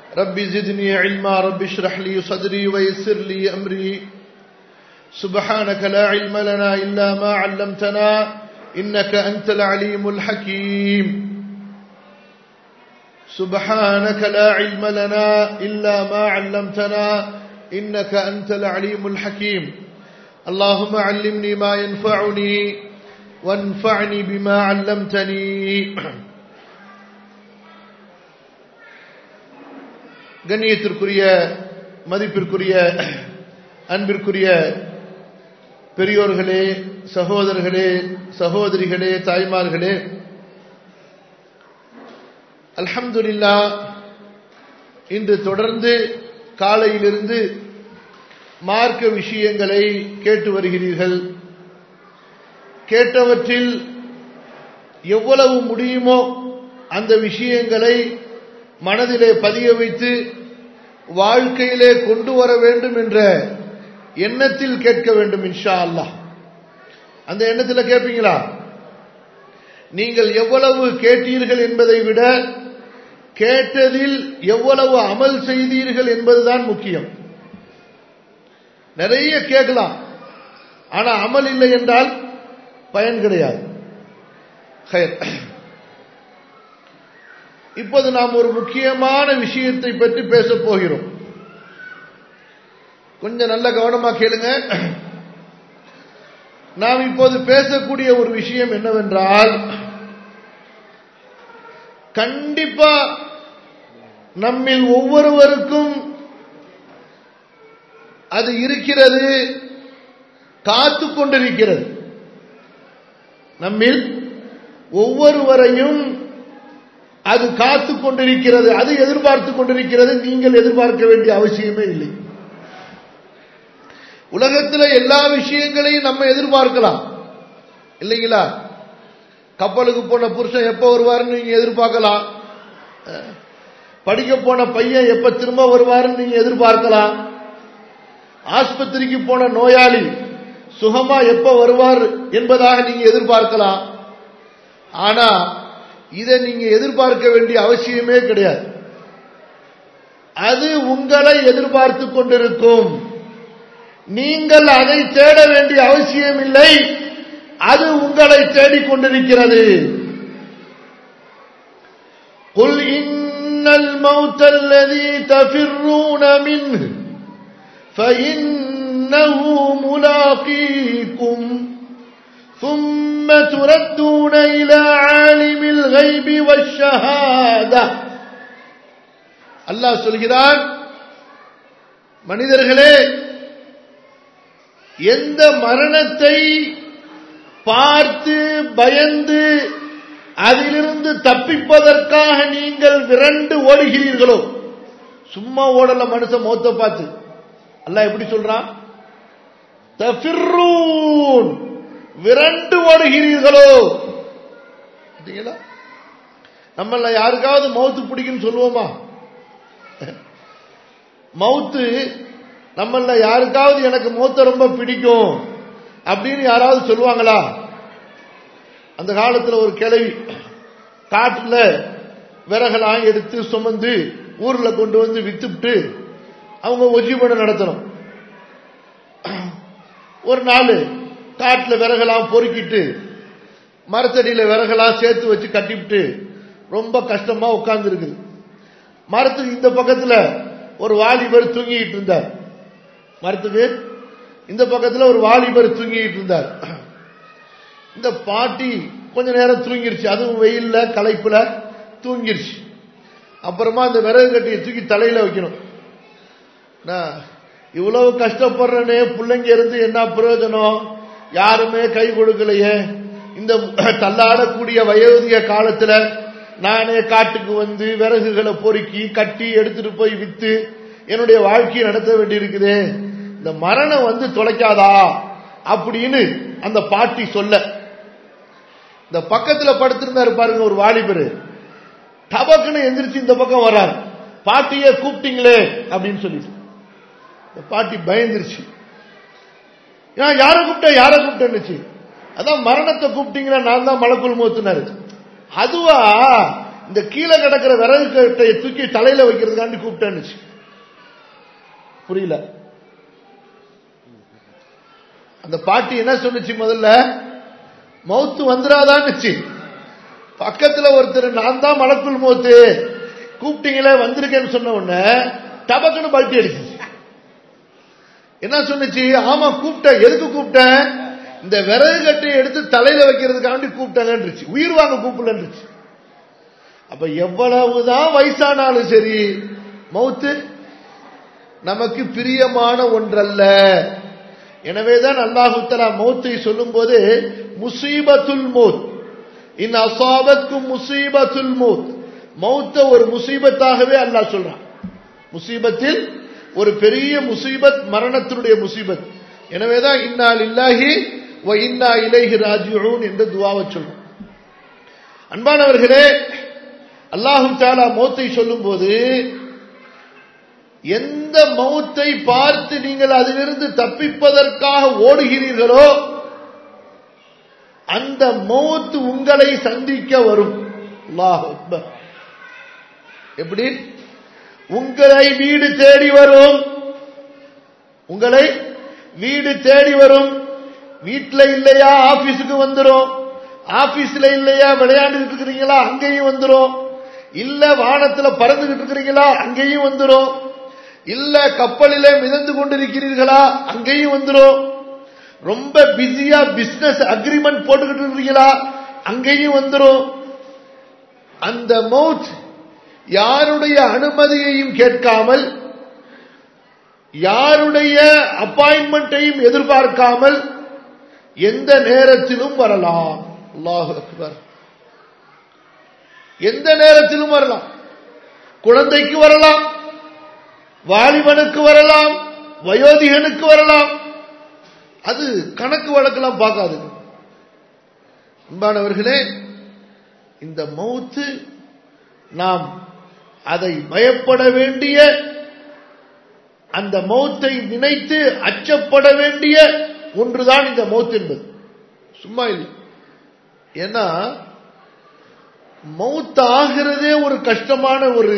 رب زدني علما رب اشرح لي صدري ويسر لي أمري سبحانك لا علم لنا إلا ما علمتنا إنك أنت العليم الحكيم سبحانك لا علم لنا إلا ما علمتنا إنك أنت العليم الحكيم اللهم علمني ما ينفعني وانفعني بما علمتني கண்ணியத்திற்குரிய மதிப்பிற்குரிய அன்பிற்குரிய பெரியோர்களே சகோதரர்களே சகோதரிகளே தாய்மார்களே அல்ஹம்துலில்லா இன்று தொடர்ந்து காலையிலிருந்து மார்க்க விஷயங்களை கேட்டு வருகிறீர்கள் கேட்டவற்றில் எவ்வளவு முடியுமோ அந்த விஷயங்களை மனதிலே பதிய வைத்து வாழ்க்கையிலே கொண்டு வர வேண்டும் என்ற எண்ணத்தில் கேட்க வேண்டும் இன்ஷா அல்லாஹ் அந்த எண்ணத்தில் கேட்பீங்களா நீங்கள் எவ்வளவு கேட்டீர்கள் என்பதை விட கேட்டதில் எவ்வளவு அமல் செய்தீர்கள் என்பதுதான் முக்கியம் நிறைய கேட்கலாம் ஆனா அமல் இல்லை என்றால் பயன் கிடையாது இப்போது நாம் ஒரு முக்கியமான விஷயத்தை பற்றி பேசப் போகிறோம் கொஞ்சம் நல்ல கவனமா கேளுங்க நாம் இப்போது பேசக்கூடிய ஒரு விஷயம் என்னவென்றால் கண்டிப்பா நம்மில் ஒவ்வொருவருக்கும் அது இருக்கிறது காத்து கொண்டிருக்கிறது நம்மில் ஒவ்வொருவரையும் அது காத்து கொண்டிருக்கிறது அது எதிர்பார்த்து கொண்டிருக்கிறது நீங்கள் எதிர்பார்க்க வேண்டிய அவசியமே இல்லை உலகத்தில் எல்லா விஷயங்களையும் நம்ம எதிர்பார்க்கலாம் இல்லைங்களா கப்பலுக்கு போன புருஷன் எப்ப வருவாருன்னு நீங்க எதிர்பார்க்கலாம் படிக்க போன பையன் எப்ப திரும்ப வருவாருன்னு நீங்க எதிர்பார்க்கலாம் ஆஸ்பத்திரிக்கு போன நோயாளி சுகமா எப்ப வருவார் என்பதாக நீங்க எதிர்பார்க்கலாம் ஆனா இதை நீங்க எதிர்பார்க்க வேண்டிய அவசியமே கிடையாது அது உங்களை எதிர்பார்த்து கொண்டிருக்கும் நீங்கள் அதை தேட வேண்டிய அவசியம் இல்லை அது உங்களை தேடிக்கொண்டிருக்கிறது قل إن الموت الذي تفرون منه فإنه ملاقيكم ثم تردون إلى عالم الغيب والشهادة அல்லாஹ் சொல்கிறான் மனிதர்களே எந்த மரணத்தை பார்த்து பயந்து அதிலிருந்து தப்பிப்பதற்காக நீங்கள் விரண்டு ஓடுகிறீர்களோ சும்மா ஓடல மனுஷன் மோத்த பார்த்து அல்ல எப்படி சொல்றான் விரண்டு ஓடுகிறீர்களோ நம்மள யாருக்காவது மவுத்து பிடிக்குன்னு சொல்லுவோமா மவுத்து நம்மள யாருக்காவது எனக்கு மூத்த ரொம்ப பிடிக்கும் அப்படின்னு யாராவது சொல்லுவாங்களா அந்த காலத்தில் ஒரு கிளவி காட்டுல விறகெல்லாம் எடுத்து சுமந்து ஊர்ல கொண்டு வந்து வித்துட்டு அவங்க ஒஜிபடம் நடத்தணும் ஒரு நாள் காட்டுல விறகெல்லாம் பொறுக்கிட்டு மரத்தடியில விறகெல்லாம் சேர்த்து வச்சு கட்டிவிட்டு ரொம்ப கஷ்டமா உட்கார்ந்து இருக்குது மரத்துக்கு இந்த பக்கத்துல ஒரு வாலிபர் தூங்கிட்டு இருந்தார் மரத்துக்கு இந்த பக்கத்துல ஒரு வாலிபர் தூங்கிட்டு இருந்தார் இந்த பாட்டி கொஞ்ச நேரம் தூங்கிருச்சு அதுவும் வெயில்ல களைப்புல தூங்கிருச்சு அப்புறமா அந்த விறகு கட்டியை தூக்கி தலையில வைக்கணும் இவ்வளவு கஷ்டப்படுறனே பிள்ளைங்க இருந்து என்ன பிரயோஜனம் யாருமே கை கொடுக்கலையே இந்த தள்ளாடக்கூடிய வயோதிக காலத்துல நானே காட்டுக்கு வந்து விறகுகளை பொறுக்கி கட்டி எடுத்துட்டு போய் வித்து என்னுடைய வாழ்க்கையை நடத்த வேண்டியிருக்குது இந்த மரணம் வந்து தொலைக்காதா அப்படின்னு அந்த பாட்டி சொல்ல இந்த பக்கத்துல படுத்திருந்தாரு பாருங்க ஒரு வாலிபரு டபக்குன்னு எந்திரிச்சு இந்த பக்கம் வர்றாரு பாட்டியே கூப்பிட்டீங்களே அப்படின்னு சொல்லிட்டு இந்த பாட்டி பயந்துருச்சு ஏன் யாரை கூப்பிட்ட யாரை கூப்பிட்டேன்னுச்சு அதான் மரணத்தை கூப்பிட்டீங்களா நான் தான் மலக்குள் மூத்துனாரு அதுவா இந்த கீழே கிடக்கிற விறகு கட்டையை தூக்கி தலையில வைக்கிறதுக்காண்டி கூப்பிட்டேன்னுச்சு புரியல அந்த பாட்டி என்ன சொன்னுச்சு முதல்ல மௌத்து வந்துடாதான்னுச்சு பக்கத்துல ஒருத்தர் நான் தான் மலக்குள் மௌத்து கூப்பிட்டீங்களே வந்திருக்கேன்னு சொன்ன உடனே டபக்குன்னு பல்ட்டி அடிச்சிச்சு என்ன சொன்னுச்சு ஆமா கூப்பிட்டேன் எதுக்கு கூப்பிட்டேன் இந்த விறகு கட்டையை எடுத்து தலையில வைக்கிறதுக்காண்டி கூப்பிட்டேங்கன்றுச்சு உயிர் வாங்க கூப்பிடலன்றுச்சு அப்ப எவ்வளவுதான் வயசானாலும் சரி மௌத்து நமக்கு பிரியமான ஒன்றல்ல எனவேதான் அல்லாஹுத்தலா மௌத்தை சொல்லும் போது முசீபத்துல் மௌத் இன் அசாபத்துக்கும் முசீபத்துல் மௌத் மௌத்த ஒரு முசீபத்தாகவே அல்லாஹ் சொல்றான் முசீபத்தில் ஒரு பெரிய முசீபத் மரணத்தினுடைய முசீபத் எனவேதான் இன்னால் இல்லாஹி வ இன்னா இலைஹி ராஜியூன் என்று துவாவை சொல்றோம் அன்பானவர்களே அல்லாஹு தாலா மௌத்தை சொல்லும் போது எந்த மௌத்தை பார்த்து நீங்கள் அதிலிருந்து தப்பிப்பதற்காக ஓடுகிறீர்களோ அந்த மௌத் உங்களை சந்திக்க வரும் அல்லாஹ் அக்பர் எப்படி உங்களை வீடு தேடி வரும் உங்களை வீடு தேடி வரும் வீட்டுல இல்லையா ஆபீஸுக்கு வந்துரும் ஆபீஸ்ல இல்லையா விளையாண்டுட்டு இருக்கிறீங்களா அங்கேயும் வந்துரும் இல்ல வானத்துல பறந்துகிட்டு இருக்கிறீங்களா அங்கேயும் வந்துரும் இல்ல கப்பலிலே மிதந்து கொண்டிருக்கிறீர்களா அங்கேயும் வந்துரும் ரொம்ப பிஸியா பிசினஸ் அக்ரிமெண்ட் போட்டுக்கிட்டு இருக்கிறீங்களா அங்கேயும் வந்துரும் அந்த மவுத் யாருடைய அனுமதியையும் கேட்காமல் யாருடைய அப்பாயின்மெண்ட்டையும் எதிர்பார்க்காமல் எந்த நேரத்திலும் வரலாம் அல்லாஹு அக்பர் எந்த நேரத்திலும் வரலாம் குழந்தைக்கு வரலாம் வாலிபனுக்கு வரலாம் வயோதிகனுக்கு வரலாம் அது கணக்கு வழக்கெல்லாம் பார்க்காது அன்பானவர்களே இந்த மௌத்து நாம் அதை பயப்பட வேண்டிய அந்த மௌத்தை நினைத்து அச்சப்பட வேண்டிய ஒன்றுதான் இந்த மௌத் என்பது சும்மா இல்லை ஏன்னா மௌத் ஆகிறதே ஒரு கஷ்டமான ஒரு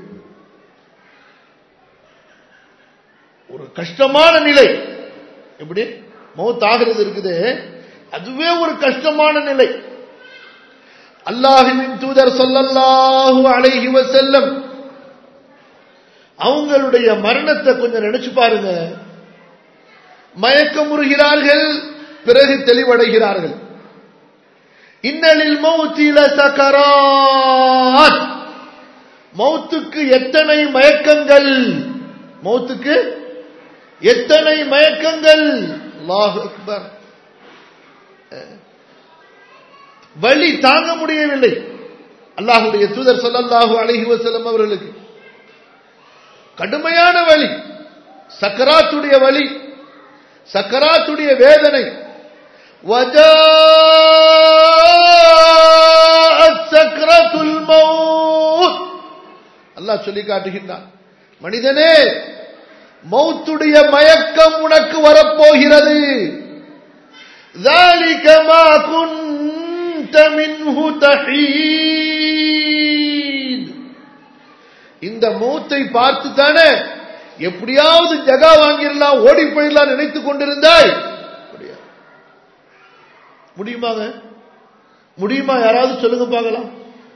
ஒரு கஷ்டமான நிலை எப்படி மௌத் ஆகிறது இருக்குது அதுவே ஒரு கஷ்டமான நிலை அல்லாஹுவின் தூதர் சொல்லல்லாஹு அலைஹி வஸல்லம் அவங்களுடைய மரணத்தை கொஞ்சம் நினைச்சு பாருங்க மயக்கமுறுகிறார்கள் பிறகு தெளிவடைகிறார்கள் இன்னலில் மௌத்தில சக்கராத் மௌத்துக்கு எத்தனை மயக்கங்கள் மௌத்துக்கு எத்தனை மயக்கங்கள் அல்லாஹ் அக்பர் வழி தாங்க முடியவில்லை அல்லாஹுடைய தூதர் சொல்லல்லாஹு அலைஹி வஸல்லம் அவர்களுக்கு கடுமையான வழி சக்கராத்துடைய வழி சக்கராத்துடைய வேதனை சக்கரத்துல் மௌத் அல்லாஹ் சொல்லி காட்டுகின்றான் மனிதனே மௌத்துடைய மயக்கம் உனக்கு வரப்போகிறது ذلك ما كنت منه تحيد இந்த மௌத்தை பார்த்து தானே எப்படியாவது ஜகா வாங்கிடலாம் ஓடி போயிடலாம் நினைத்துக் கொண்டிருந்தாய் முடியுமாங்க முடியுமா யாராவது சொல்லுங்க பார்க்கலாம்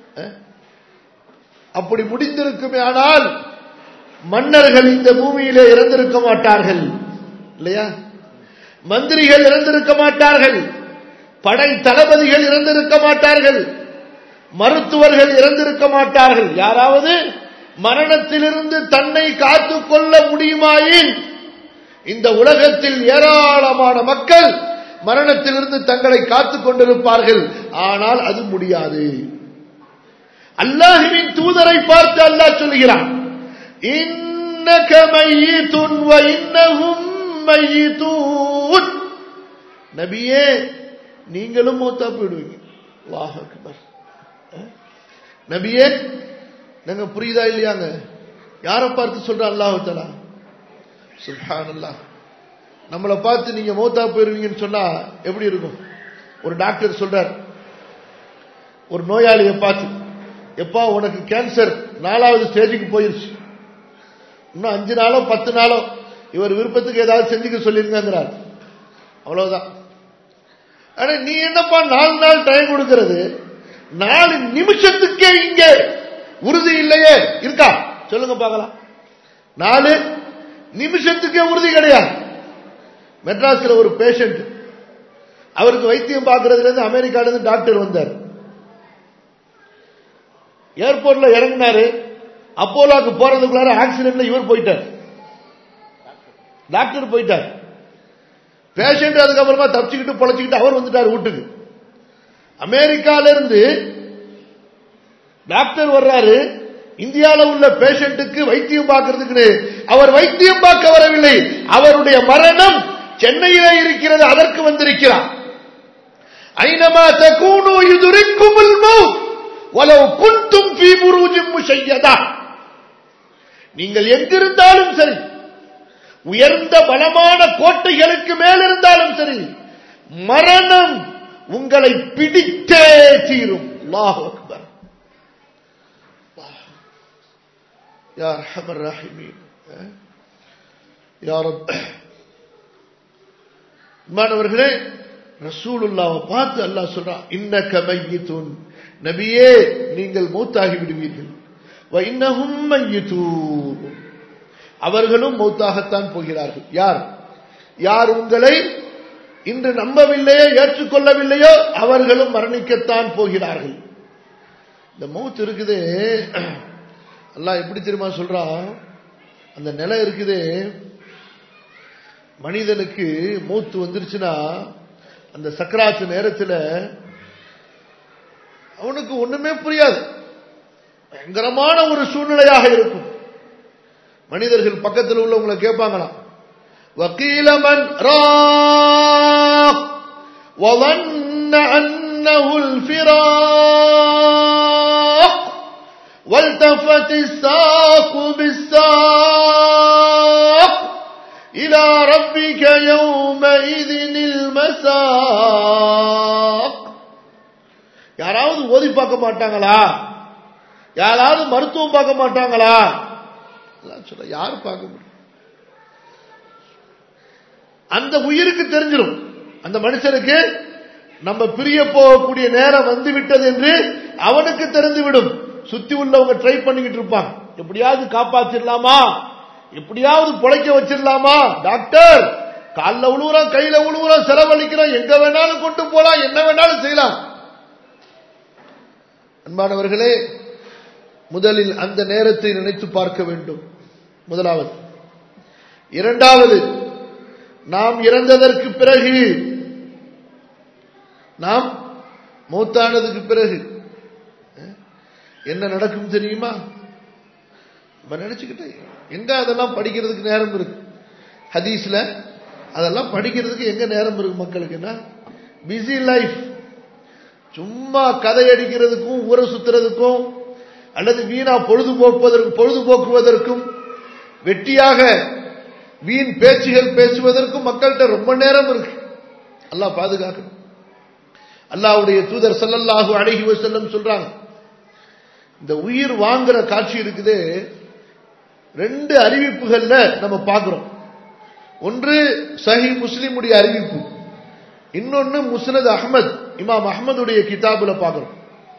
அப்படி முடிந்திருக்குமே ஆனால் மன்னர்கள் இந்த பூமியிலே இறந்திருக்க மாட்டார்கள் இல்லையா மந்திரிகள் இறந்திருக்க மாட்டார்கள் படை தளபதிகள் இறந்திருக்க மாட்டார்கள் மருத்துவர்கள் இறந்திருக்க மாட்டார்கள் யாராவது மரணத்திலிருந்து தன்னை காத்துக் கொள்ள முடியுமாயின் இந்த உலகத்தில் ஏராளமான மக்கள் மரணத்திலிருந்து தங்களை காத்துக் கொண்டிருப்பார்கள் ஆனால் அது முடியாது அல்லாஹுவின் தூதரை பார்த்து அல்லாஹ் சொல்கிறான் இன்னக மையீத்துன் வ இன்னஹும் மையீத்தூன் நபியே நீங்களும் மூத்தா போயிடுவீங்க அல்லாஹ் அக்பர் நபியே நாங்க புரியுதா இல்லையாங்க யாரை பார்த்து சொல்ற அல்லாஹு தலா சுல்ஹான் அல்லாஹ் நம்மளை பார்த்து நீங்க மௌத்தா போயிருவீங்கன்னு சொன்னா எப்படி இருக்கும் ஒரு டாக்டர் சொல்றார் ஒரு நோயாளியை பார்த்து எப்பா உனக்கு கேன்சர் நாலாவது ஸ்டேஜுக்கு போயிருச்சு இன்னும் அஞ்சு நாளோ பத்து நாளோ இவர் விருப்பத்துக்கு ஏதாவது செஞ்சுக்க சொல்லிருங்கிறார் அவ்வளவுதான் ஆனா நீ என்னப்பா நாலு நாள் டைம் கொடுக்கிறது நாலு நிமிஷத்துக்கே இங்க உறுதி இல்லையே இருக்கா சொல்லுங்க பார்க்கலாம் நாலு நிமிஷத்துக்கே உறுதி கிடையாது மெட்ராஸ்ல ஒரு பேஷண்ட் அவருக்கு வைத்தியம் பார்க்கறதுல இருந்து அமெரிக்கால இருந்து டாக்டர் வந்தார் ஏர்போர்ட்ல இறங்கினாரு அப்போலாக்கு போறதுக்குள்ளார ஆக்சிடென்ட்ல இவர் போயிட்டார் டாக்டர் போயிட்டார் பேஷண்ட் அதுக்கப்புறமா தப்பிச்சுக்கிட்டு பொழைச்சிக்கிட்டு அவர் வந்துட்டார் வீட்டுக்கு அமெரிக்கால இருந்து டாக்டர் வர்றாரு இந்தியாவில் உள்ள பேஷண்ட்டுக்கு வைத்தியம் பார்க்கறதுக்கு அவர் வைத்தியம் பார்க்க வரவில்லை அவருடைய மரணம் சென்னையிலே இருக்கிறது அதற்கு வந்திருக்கிறார் ஐனமா தகூனு யுதுரிக்குமுல் மௌத் வலவ் குன்தும் ஃபீ புரூஜின் முஷய்யதா நீங்கள் எங்கிருந்தாலும் சரி உயர்ந்த பலமான கோட்டைகளுக்கு மேல் இருந்தாலும் சரி மரணம் உங்களை பிடித்தே தீரும் அல்லாஹ் அக்பர் யா அர்ஹமர் ரஹீமீன் யா ரப் மாணவர்களே ரசூலுல்லாவை பார்த்து அல்லாஹ் சொல்றான் இன்னக மையித்துன் நபியே நீங்கள் மூத்தாகி விடுவீர்கள் வ இன்னஹும் மையித்தூன் அவர்களும் மௌத்தாகத்தான் போகிறார்கள் யார் யார் உங்களை இன்று நம்பவில்லையோ ஏற்றுக்கொள்ளவில்லையோ அவர்களும் மரணிக்கத்தான் போகிறார்கள் இந்த மௌத் இருக்குதே அல்லாஹ் எப்படி தெரியுமா சொல்றான் அந்த நிலை இருக்குதே மனிதனுக்கு மூத்து வந்துருச்சுன்னா அந்த சக்கராத்து நேரத்தில் அவனுக்கு ஒண்ணுமே புரியாது பயங்கரமான ஒரு சூழ்நிலையாக இருக்கும் மனிதர்கள் பக்கத்தில் உள்ளவங்களை கேட்பாங்களாம் وقيل من راق وظن أنه الفراق والتفت الساق بالساق إلى ربك يومئذ المساق யாராவது ஓதி பார்க்க மாட்டாங்களா யாராவது மருத்துவம் பார்க்க மாட்டாங்களா சொல்ல யார் பார்க்க முடியும் அந்த உயிருக்கு தெரிஞ்சிடும் அந்த மனுஷனுக்கு நம்ம பிரிய போகக்கூடிய நேரம் வந்து விட்டது என்று அவனுக்கு தெரிந்துவிடும் சுத்தி உள்ளவங்க ட்ரை பண்ணிக்கிட்டு இருப்பாங்க எப்படியாவது காப்பாத்திடலாமா எப்படியாவது பொழைக்க வச்சிடலாமா டாக்டர் காலில் உழுவுறோம் கையில உழுவுறோம் செலவழிக்கிறோம் எங்க வேணாலும் கொண்டு போலாம் என்ன வேணாலும் செய்யலாம் அன்பானவர்களே முதலில் அந்த நேரத்தை நினைத்து பார்க்க வேண்டும் முதலாவது இரண்டாவது நாம் இறந்ததற்கு பிறகு நாம் மூத்தானதுக்கு பிறகு என்ன நடக்கும் தெரியுமா நம்ம நினைச்சுக்கிட்டு எங்க அதெல்லாம் படிக்கிறதுக்கு நேரம் இருக்கு ஹதீஸ்ல அதெல்லாம் படிக்கிறதுக்கு எங்க நேரம் இருக்கு மக்களுக்குன்னா பிஸி லைஃப் சும்மா கதை அடிக்கிறதுக்கும் ஊரை சுத்துறதுக்கும் அல்லது வீணா பொழுதுபோக்குவதற்கு பொழுதுபோக்குவதற்கும் வெட்டியாக வீண் பேச்சுகள் பேசுவதற்கும் மக்கள்கிட்ட ரொம்ப நேரம் இருக்கு அல்லாஹ் பாதுகாக்கணும் அல்லாவுடைய தூதர் சல்லல்லாஹு அழகி செல்லம் சொல்றாங்க இந்த உயிர் வாங்குற காட்சி இருக்குது ரெண்டு அறிவிப்புகள்ல நம்ம பார்க்கிறோம் ஒன்று சஹி முஸ்லிமுடைய அறிவிப்பு இன்னொன்னு முஸ்னத் அஹமத் இமாம் அஹமதுடைய கிதாபுல பார்க்கிறோம்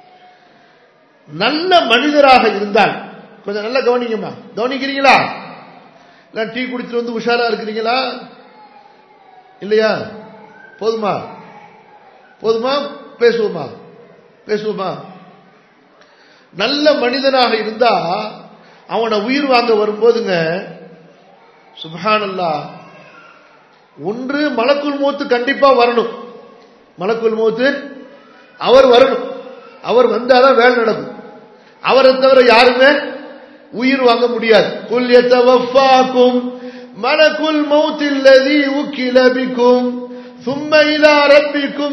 நல்ல மனிதராக இருந்தால் கொஞ்சம் நல்லா கவனிங்கம்மா கவனிக்கிறீங்களா இல்ல டீ குடிச்சிட்டு வந்து உஷாரா இருக்கிறீங்களா இல்லையா போதுமா போதுமா பேசுவோமா பேசுவோமா நல்ல மனிதனாக இருந்தா அவனை உயிர் வாங்க வரும்போதுங்க சுபஹானல்லா ஒன்று மலக்குள் மூத்து கண்டிப்பா வரணும் மலக்குள் மூத்து அவர் வரணும் அவர் வந்தாதான் வேலை நடக்கும் அவரை தவிர யாருமே உயிர் வாங்க முடியாது குல் யதவஃபாக்கும் மலக்குல் மௌத்தில்லதி உக்கில பிக்கும் ثم إلى ربكم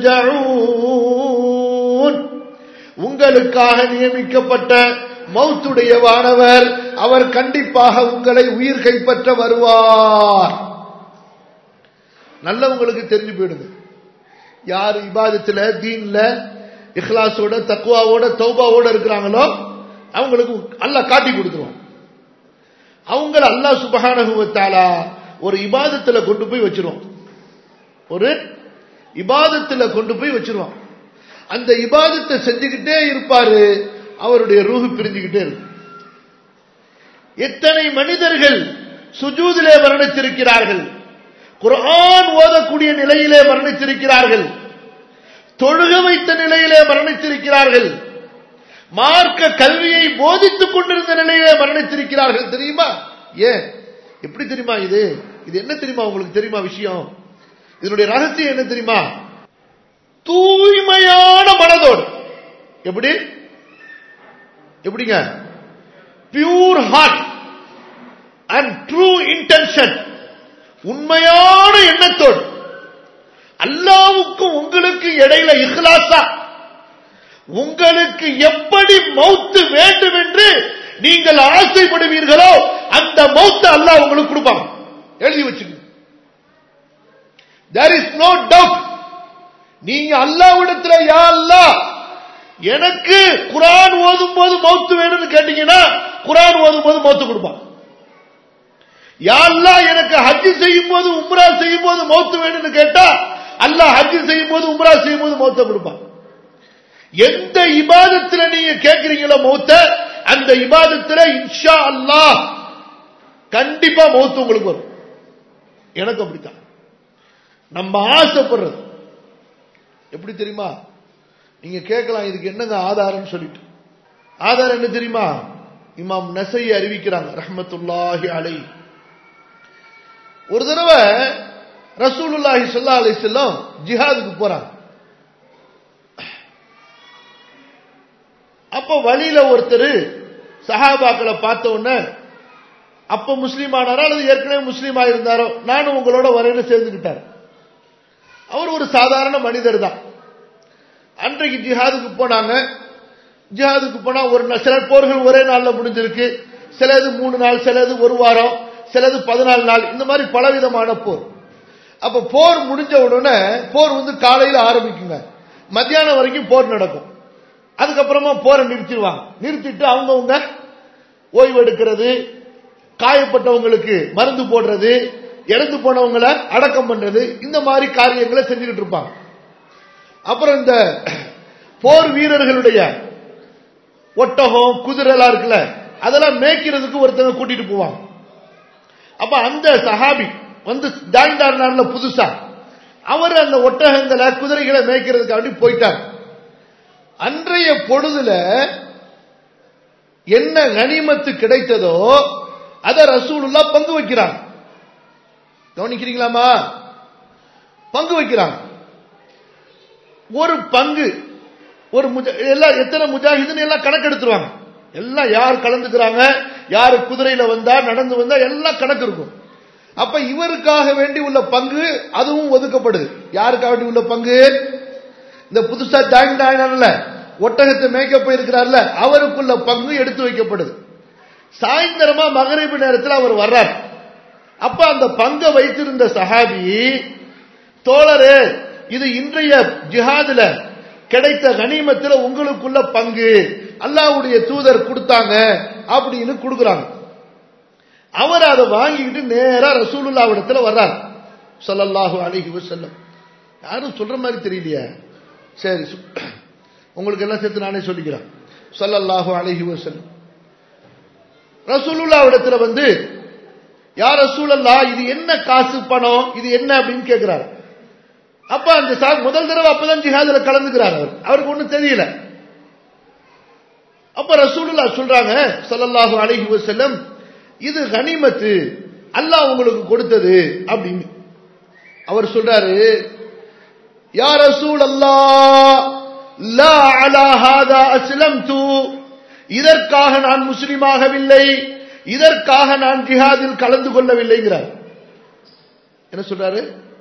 ترجعون உங்களுக்காக நியமிக்கப்பட்ட மௌத்துடைய வானவர் அவர் கண்டிப்பாக உங்களை உயிர் கைப்பற்ற வருவார் நல்லவங்களுக்கு தெரிஞ்சு போயிடுது யார் இபாதத்துல தீன்ல இஹ்லாஸோட தக்குவாவோட தௌபாவோட இருக்கிறாங்களோ அவங்களுக்கு அல்லாஹ் காட்டி கொடுத்துருவான் அவங்கள அல்லாஹ் சுபஹானகுவத்தாலா ஒரு இபாதத்துல கொண்டு போய் வச்சிருவான் ஒரு இபாதத்துல கொண்டு போய் வச்சிருவான் அந்த இபாதத்தை செஞ்சுக்கிட்டே இருப்பாரு அவருடைய ரூஹு பிரிஞ்சுக்கிட்டே இருக்கும் எத்தனை மனிதர்கள் சுஜூதிலே மரணித்திருக்கிறார்கள் குர்ஆன் ஓதக்கூடிய நிலையிலே மரணித்திருக்கிறார்கள் தொழுக வைத்த நிலையிலே மரணித்திருக்கிறார்கள் மார்க்க கல்வியை போதித்துக் கொண்டிருந்த நிலையிலே மரணித்திருக்கிறார்கள் தெரியுமா ஏன் எப்படி தெரியுமா இது இது என்ன தெரியுமா உங்களுக்கு தெரியுமா விஷயம் இதனுடைய ரகசியம் என்ன தெரியுமா தூய்மையான மனதோடு எப்படி எப்படிங்க pure heart and true intention உண்மையான எண்ணத்தோடு அல்லாவுக்கும் உங்களுக்கு இடையில இஹ்லாசா உங்களுக்கு எப்படி மௌத்து வேண்டும் என்று நீங்கள் ஆசைப்படுவீர்களோ அந்த மௌத்து அல்லாஹ் உங்களுக்கு கொடுப்பாங்க எழுதி வச்சுக்கோங்க தேர் இஸ் நோ டவுட் நீங்க அல்லாவிடத்துல யா அல்லாஹ் எனக்கு குரான் ஓதும் போது மௌத்து வேணும்னு கேட்டீங்கன்னா குரான் ஓதும் போது மௌத்து கொடுப்பான் யா அல்லாஹ் எனக்கு ஹஜ் செய்யும் போது உம்ரா செய்யும் போது மௌத்து வேணும்னு கேட்டா அல்லாஹ் ஹஜ் செய்யும் போது உம்ரா செய்யும் போது மௌத்த கொடுப்பான் எந்த இபாதத்துல நீங்க கேட்கிறீங்களோ மௌத்த அந்த இபாதத்துல இன்ஷா அல்லாஹ் கண்டிப்பா மௌத்து உங்களுக்கு வரும் எனக்கு அப்படித்தான் நம்ம ஆசைப்படுறது எப்படி தெரியுமா நீங்க கேட்கலாம் இதுக்கு என்னங்க ஆதாரம் சொல்லிட்டு ஆதாரம் என்ன தெரியுமா இமாம் நசை அறிவிக்கிறாங்க ரஹமத்துல்லாஹி அலை ஒரு தடவை ரசூலுல்லாஹி சொல்லா அலை செல்லம் ஜிஹாதுக்கு போறாங்க அப்ப வழியில ஒருத்தர் சஹாபாக்களை பார்த்த உடனே அப்ப முஸ்லீம் ஆனாரோ அல்லது ஏற்கனவே முஸ்லீம் ஆயிருந்தாரோ நானும் உங்களோட வரையில சேர்ந்துக்கிட்டார் அவர் ஒரு சாதாரண மனிதர் தான் அன்றைக்கு ஜிஹாதுக்கு போனாங்க ஜிஹாதுக்கு போனா ஒரு சில போர்கள் ஒரே நாள்ல முடிஞ்சிருக்கு சிலது மூணு நாள் சிலது ஒரு வாரம் சிலது பதினாலு நாள் இந்த மாதிரி பலவிதமான போர் அப்ப போர் முடிஞ்ச உடனே போர் வந்து காலையில் ஆரம்பிக்குங்க மத்தியானம் வரைக்கும் போர் நடக்கும் அதுக்கப்புறமா போரை நிறுத்திடுவாங்க நிறுத்திட்டு அவங்கவுங்க ஓய்வு எடுக்கிறது காயப்பட்டவங்களுக்கு மருந்து போடுறது இறந்து போனவங்களை அடக்கம் பண்றது இந்த மாதிரி காரியங்களை செஞ்சுக்கிட்டு இருப்பாங்க அப்புறம் இந்த போர் வீரர்களுடைய ஒட்டகம் குதிரை எல்லாம் இருக்குல்ல அதெல்லாம் மேய்க்கிறதுக்கு ஒருத்தங்க கூட்டிட்டு போவாங்க அப்ப அந்த சஹாபி வந்து ஜாயின்டார்ல புதுசா அவர் அந்த ஒட்டகங்களை குதிரைகளை மேய்க்கிறதுக்காண்டி போயிட்டார் அன்றைய பொழுதுல என்ன கனிமத்து கிடைத்ததோ அதை ரசூலுல்லா பங்கு வைக்கிறாங்க கவனிக்கிறீங்களாமா பங்கு வைக்கிறாங்க ஒரு பங்கு ஒரு எல்லாம் எத்தனை முஜாஹிதுன்னு எல்லாம் கணக்கெடுத்துருவாங்க எல்லாம் யார் கலந்துக்கிறாங்க யாரு குதிரையில வந்தா நடந்து வந்தா எல்லாம் கணக்கு இருக்கும் அப்ப இவருக்காக வேண்டி உள்ள பங்கு அதுவும் ஒதுக்கப்படுது யாருக்காக வேண்டி உள்ள பங்கு இந்த புதுசா ஜாயின் ஆயினார்ல ஒட்டகத்தை மேய்க்க போயிருக்கிறார்ல அவருக்குள்ள பங்கு எடுத்து வைக்கப்படுது சாயந்தரமா மகரிபு நேரத்தில் அவர் வர்றார் அப்ப அந்த பங்கை வைத்திருந்த சஹாபி தோழரே இது இன்றைய ஜிஹாதுல கிடைத்த கனிமத்தில் உங்களுக்குள்ள பங்கு அல்லாவுடைய தூதர் கொடுத்தாங்க அப்படின்னு கொடுக்குறாங்க அவர் அதை வாங்கிக்கிட்டு நேரா ரசூலுல்லாவிடத்துல வர்றார் சொல்லல்லாஹு அலிஹி வசல்லம் யாரும் சொல்ற மாதிரி தெரியலையே சரி உங்களுக்கு எல்லாம் சேர்த்து நானே சொல்லிக்கிறேன் சொல்லல்லாஹு அலிஹி வசல்லம் ரசூலுல்லாவிடத்துல வந்து யார் ரசூலல்லா இது என்ன காசு பணம் இது என்ன அப்படின்னு கேட்கிறார் அப்ப அந்த சார் முதல் தடவை அப்பதான் ஜிஹாதுல கலந்துக்கிறார் அவர் அவருக்கு ஒண்ணும் தெரியல அப்ப ரசூலுல்லா சொல்றாங்க சல்லல்லாஹு அலைஹி வஸல்லம் இது கனிமத்து அல்லாஹ் உங்களுக்கு கொடுத்தது அப்படின்னு அவர் சொல்றாரு யா ரசூல் அல்லாஹ் லா அலா ஹாதா அஸ்லம்து இதற்காக நான் முஸ்லிமாகவில்லை இதற்காக நான் ஜிஹாதில் கலந்து கொள்ளவில்லைங்கிறார் என்ன சொல்றாரு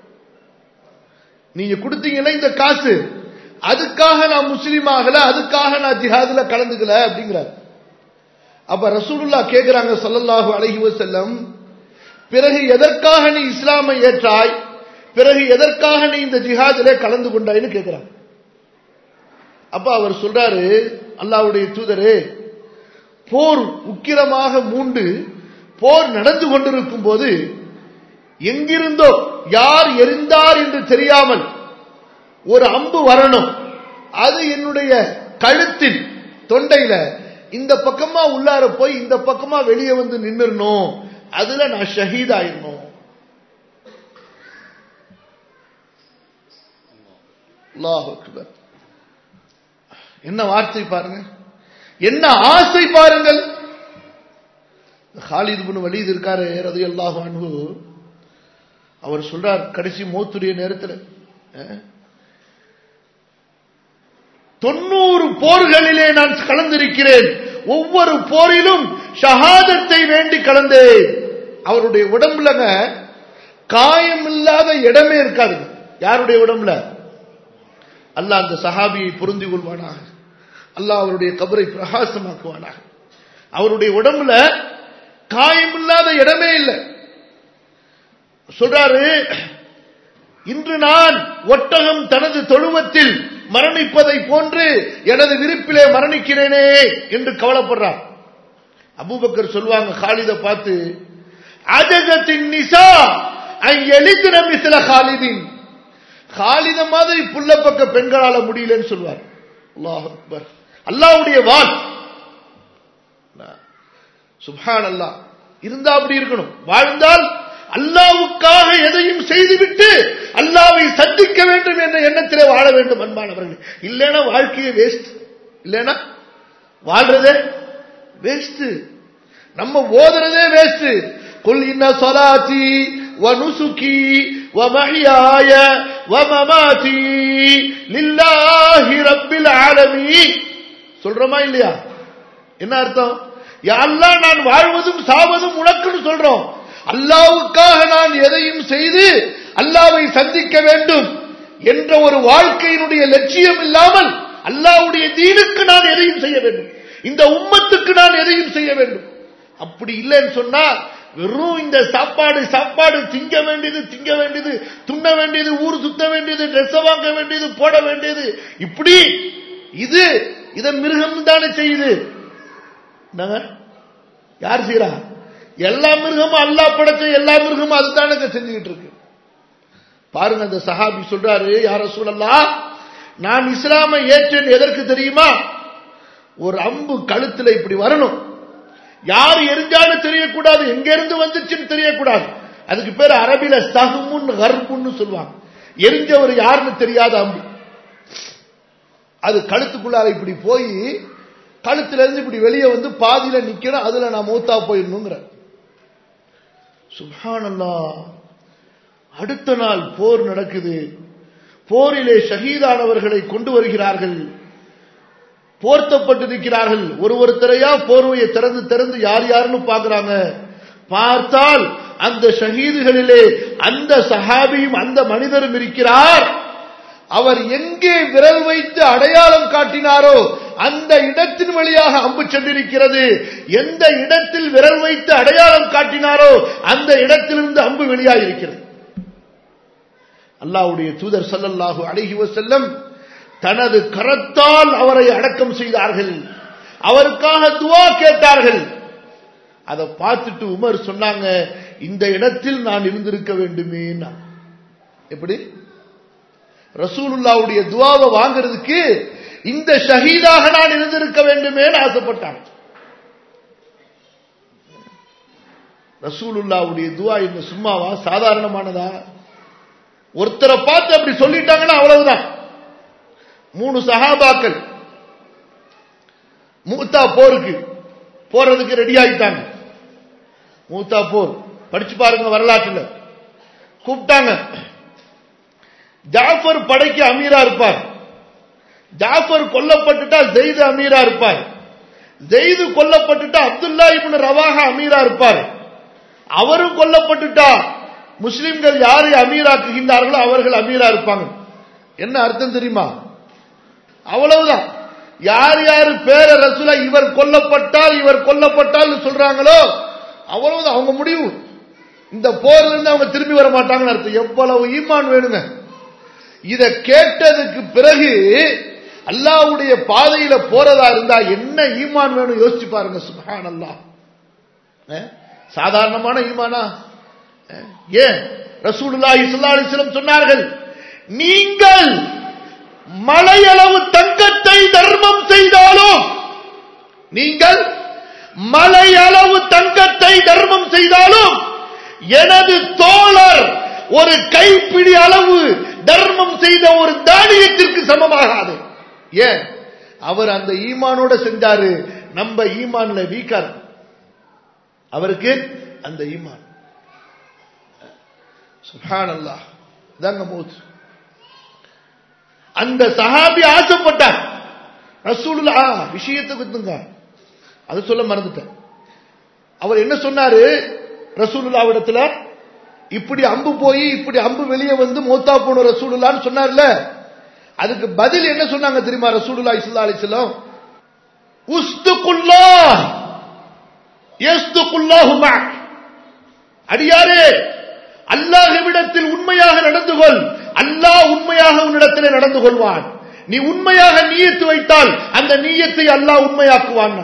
நீங்க கொடுத்தீங்கன்னா இந்த காசு அதுக்காக நான் முஸ்லீம் ஆகல அதுக்காக நான் ஜிஹாதுல கலந்துக்கல அப்படிங்கிறார் அப்ப ரசூலுல்லா கேக்குறாங்க சொல்லல்லாஹு அலைஹி வஸல்லம் பிறகு எதற்காக நீ இஸ்லாமை ஏற்றாய் பிறகு எதற்காக நீ இந்த ஜிஹாதிலே கலந்து கொண்டாய்னு கேட்கிறான் அப்ப அவர் சொல்றாரு அல்லாவுடைய தூதரே போர் உக்கிரமாக மூண்டு போர் நடந்து கொண்டிருக்கும் போது எங்கிருந்தோ யார் எரிந்தார் என்று தெரியாமல் ஒரு அம்பு வரணும் அது என்னுடைய கழுத்தில் தொண்டையில இந்த பக்கமா உள்ளார போய் இந்த பக்கமா வெளியே வந்து நின்னுறணும் அதுல நான் ஷஹீத் ஆயிடணும் அல்லாஹ் அக்பர் என்ன வார்த்தை பாருங்க என்ன ஆசை பாருங்கள் ஹாலித் பின் வலீத் இருக்காரு ரதி அல்லாஹ் அன்பு அவர் சொல்றார் கடைசி மோத்துடைய நேரத்தில் தொண்ணூறு போர்களிலே நான் கலந்திருக்கிறேன் ஒவ்வொரு போரிலும் ஷஹாதத்தை வேண்டி கலந்தேன் அவருடைய உடம்புலங்க காயம் இல்லாத இடமே இருக்காது யாருடைய உடம்புல அல்லாஹ் அந்த சஹாபியை பொருந்தி கொள்வானாக அல்லாஹ் அவருடைய கபரை பிரகாசமாக்குவானாக அவருடைய உடம்புல காயம் இல்லாத இடமே இல்லை சொல்றாரு இன்று நான் ஒட்டகம் தனது தொழுவத்தில் மரணிப்பதை போன்று எனது விருப்பிலே மரணிக்கிறேனே என்று கவலைப்படுறார் அபூபக்கர் சொல்லுவாங்க காலித பார்த்து அஜகத்தின் நிசா எழுதின மிசில காலிதின் காலித மாதிரி புள்ள பக்க பெண்களால முடியலன்னு சொல்வார் அல்லாஹ் அக்பர் அல்லாவுடைய வால் சுபான் அல்லா இருந்தா அப்படி இருக்கணும் வாழ்ந்தால் அல்லாவுக்காக எதையும் செய்துவிட்டு அல்லாவை சந்திக்க வேண்டும் என்ற எண்ணத்திலே வாழ வேண்டும் அன்பானவர்கள் இல்லைன்னா வாழ்க்கையே வேஸ்ட் இல்லைன்னா வாழ்றதே வேஸ்ட் நம்ம ஓதுறதே வேஸ்ட் قل إن صلاتي ونسكي ومحياي ومماتي لله رب العالمين சொல்றோமா இல்லையா என்ன அர்த்தம் யாரெல்லாம் நான் வாழ்வதும் சாவதும் உனக்குன்னு சொல்றோம் அல்லாவுக்காக நான் எதையும் செய்து அல்லாவை சந்திக்க வேண்டும் என்ற ஒரு வாழ்க்கையினுடைய லட்சியம் இல்லாமல் அல்லாவுடைய தீனுக்கு நான் எதையும் செய்ய வேண்டும் இந்த உம்மத்துக்கு நான் எதையும் செய்ய வேண்டும் அப்படி இல்லைன்னு சொன்னா வெறும் இந்த சாப்பாடு சாப்பாடு திங்க வேண்டியது திங்க வேண்டியது துண்ண வேண்டியது ஊர் சுத்த வேண்டியது ட்ரெஸ் வாங்க வேண்டியது போட வேண்டியது இப்படி இது இதன் மிருகம் தானே செய்யுது யார் செய்யறா எல்லா மிருகமும் அல்லா படைச்ச எல்லா மிருகமும் அதுதானே செஞ்சுக்கிட்டு இருக்கு பாருங்க அந்த சஹாபி சொல்றாரு யார சூழல்லா நான் இஸ்லாமை ஏற்றேன் எதற்கு தெரியுமா ஒரு அம்பு கழுத்துல இப்படி வரணும் யார் எரிஞ்சாலும் தெரியக்கூடாது எங்க இருந்து வந்துச்சுன்னு தெரியக்கூடாது அதுக்கு பேர் அரபில சகுமுன் கர்புன்னு சொல்லுவாங்க எரிஞ்சவர் யாருன்னு தெரியாத அம்பு அது கழுத்துக்குள்ளார இப்படி போய் கழுத்துல இருந்து இப்படி வெளியே வந்து பாதியில நிக்கணும் அதுல நான் மூத்தா போயிடணுங்கிற சுபானல்லா அடுத்த நாள் போர் நடக்குது போரிலே ஷஹீதானவர்களை கொண்டு வருகிறார்கள் போர்த்தப்பட்டிருக்கிறார்கள் ஒரு ஒருத்தரையா போர்வையை திறந்து திறந்து யார் யாருன்னு பாக்குறாங்க பார்த்தால் அந்த ஷஹீதுகளிலே அந்த சஹாபியும் அந்த மனிதரும் இருக்கிறார் அவர் எங்கே விரல் வைத்து அடையாளம் காட்டினாரோ அந்த இடத்தின் வழியாக அம்பு சென்றிருக்கிறது எந்த இடத்தில் விரல் வைத்து அடையாளம் காட்டினாரோ அந்த இடத்திலிருந்து அம்பு வெளியாயிருக்கிறது அல்லாவுடைய தூதர் சல்லல்லாஹு அழகி செல்லம் தனது கரத்தால் அவரை அடக்கம் செய்தார்கள் அவருக்காக துவா கேட்டார்கள் அதை பார்த்துட்டு உமர் சொன்னாங்க இந்த இடத்தில் நான் இருந்திருக்க வேண்டுமே எப்படி ரசூலுல்லாவுடைய துவாவை வாங்குறதுக்கு இந்த ஷஹீதாக நான் இருந்திருக்க வேண்டுமே ஆசைப்பட்டாங்க ரசூலுல்லாவுடைய துவா இந்த சும்மாவா சாதாரணமானதா ஒருத்தரை பார்த்து அப்படி சொல்லிட்டாங்கன்னா அவ்வளவுதான் மூணு சகாபாக்கள் மூத்தா போருக்கு போறதுக்கு ரெடி ஆகிட்டாங்க மூத்தா போர் படிச்சு பாருங்க வரலாற்றுல கூப்பிட்டாங்க ஜாஃபர் படைக்கு அமீரா இருப்பார் ஜாஃபர் கொல்லப்பட்டுட்டா ஜெயிது அமீரா இருப்பார் ஜெயிது கொல்லப்பட்டுட்டா அப்துல்லா இப்னு ரவாஹா அமீரா இருப்பார் அவரும் கொல்லப்பட்டுட்டா முஸ்லிம்கள் யாரை அமீராக்குகின்றார்களோ அவர்கள் அமீரா இருப்பாங்க என்ன அர்த்தம் தெரியுமா அவ்வளவுதான் யார் யாரு பேர ரசூலா இவர் கொல்லப்பட்டால் இவர் கொல்லப்பட்டால் சொல்றாங்களோ அவ்வளவுதான் அவங்க முடிவு இந்த போர்ல இருந்து அவங்க திரும்பி வர மாட்டாங்கன்னு அர்த்தம் எவ்வளவு ஈமான் வேணுங்க இத கேட்டதுக்கு பிறகு அல்லாவுடைய பாதையில போறதா இருந்தா என்ன ஈமான் வேணும் யோசிச்சு பாருங்க சுபஹான் அல்லாஹ் சாதாரணமான ஈமானா அஹ், ஏன் ரசூலுல்லாஹி ஸல்லல்லாஹு அலைஹி வஸல்லம் சொன்னார்கள் நீங்கள் மலையளவு தங்கத்தை தர்மம் செய்தாலும் நீங்கள் மலையளவு தங்கத்தை தர்மம் செய்தாலும் எனது தோழர் ஒரு கைப்பிடி அளவு தர்மம் செய்த ஒரு தானியத்திற்கு சமமாகாது ஏன் அவர் அந்த ஈமானோட செஞ்சாரு நம்ம ஈமான்ல வீக்கா இருக்கும். அவருக்கு அந்த ஈமான் சுப்ஹானல்லாஹ் இதாங்க மூச்சு அந்த சஹாபி ஆசைப்பட்டார் ரசூலுல்லா விஷயத்தை குத்துங்க அது சொல்ல மறந்துட்டேன் அவர் என்ன சொன்னாரு ரசூலுல்லாவிடத்துல இப்படி அம்பு போய் இப்படி அம்பு வெளியே வந்து மௌத்தா போன ரசூலுல்லான்னு சொன்னார்ல அதுக்கு பதில் என்ன சொன்னாங்க தெரியுமா ரசூலுல்லா இஸ்லா அலிஸ்லாம் உஸ்துக்குல்லா எஸ்துக்குல்லாஹுமா அடியாரே அல்லாஹ்விடத்தில் உண்மையாக நடந்து கொள் அல்லாஹ் உண்மையாக உன்னிடத்திலே நடந்து கொள்வான் நீ உண்மையாக நீயத்து வைத்தால் அந்த நீயத்தை அல்லாஹ் உண்மையாக்குவான்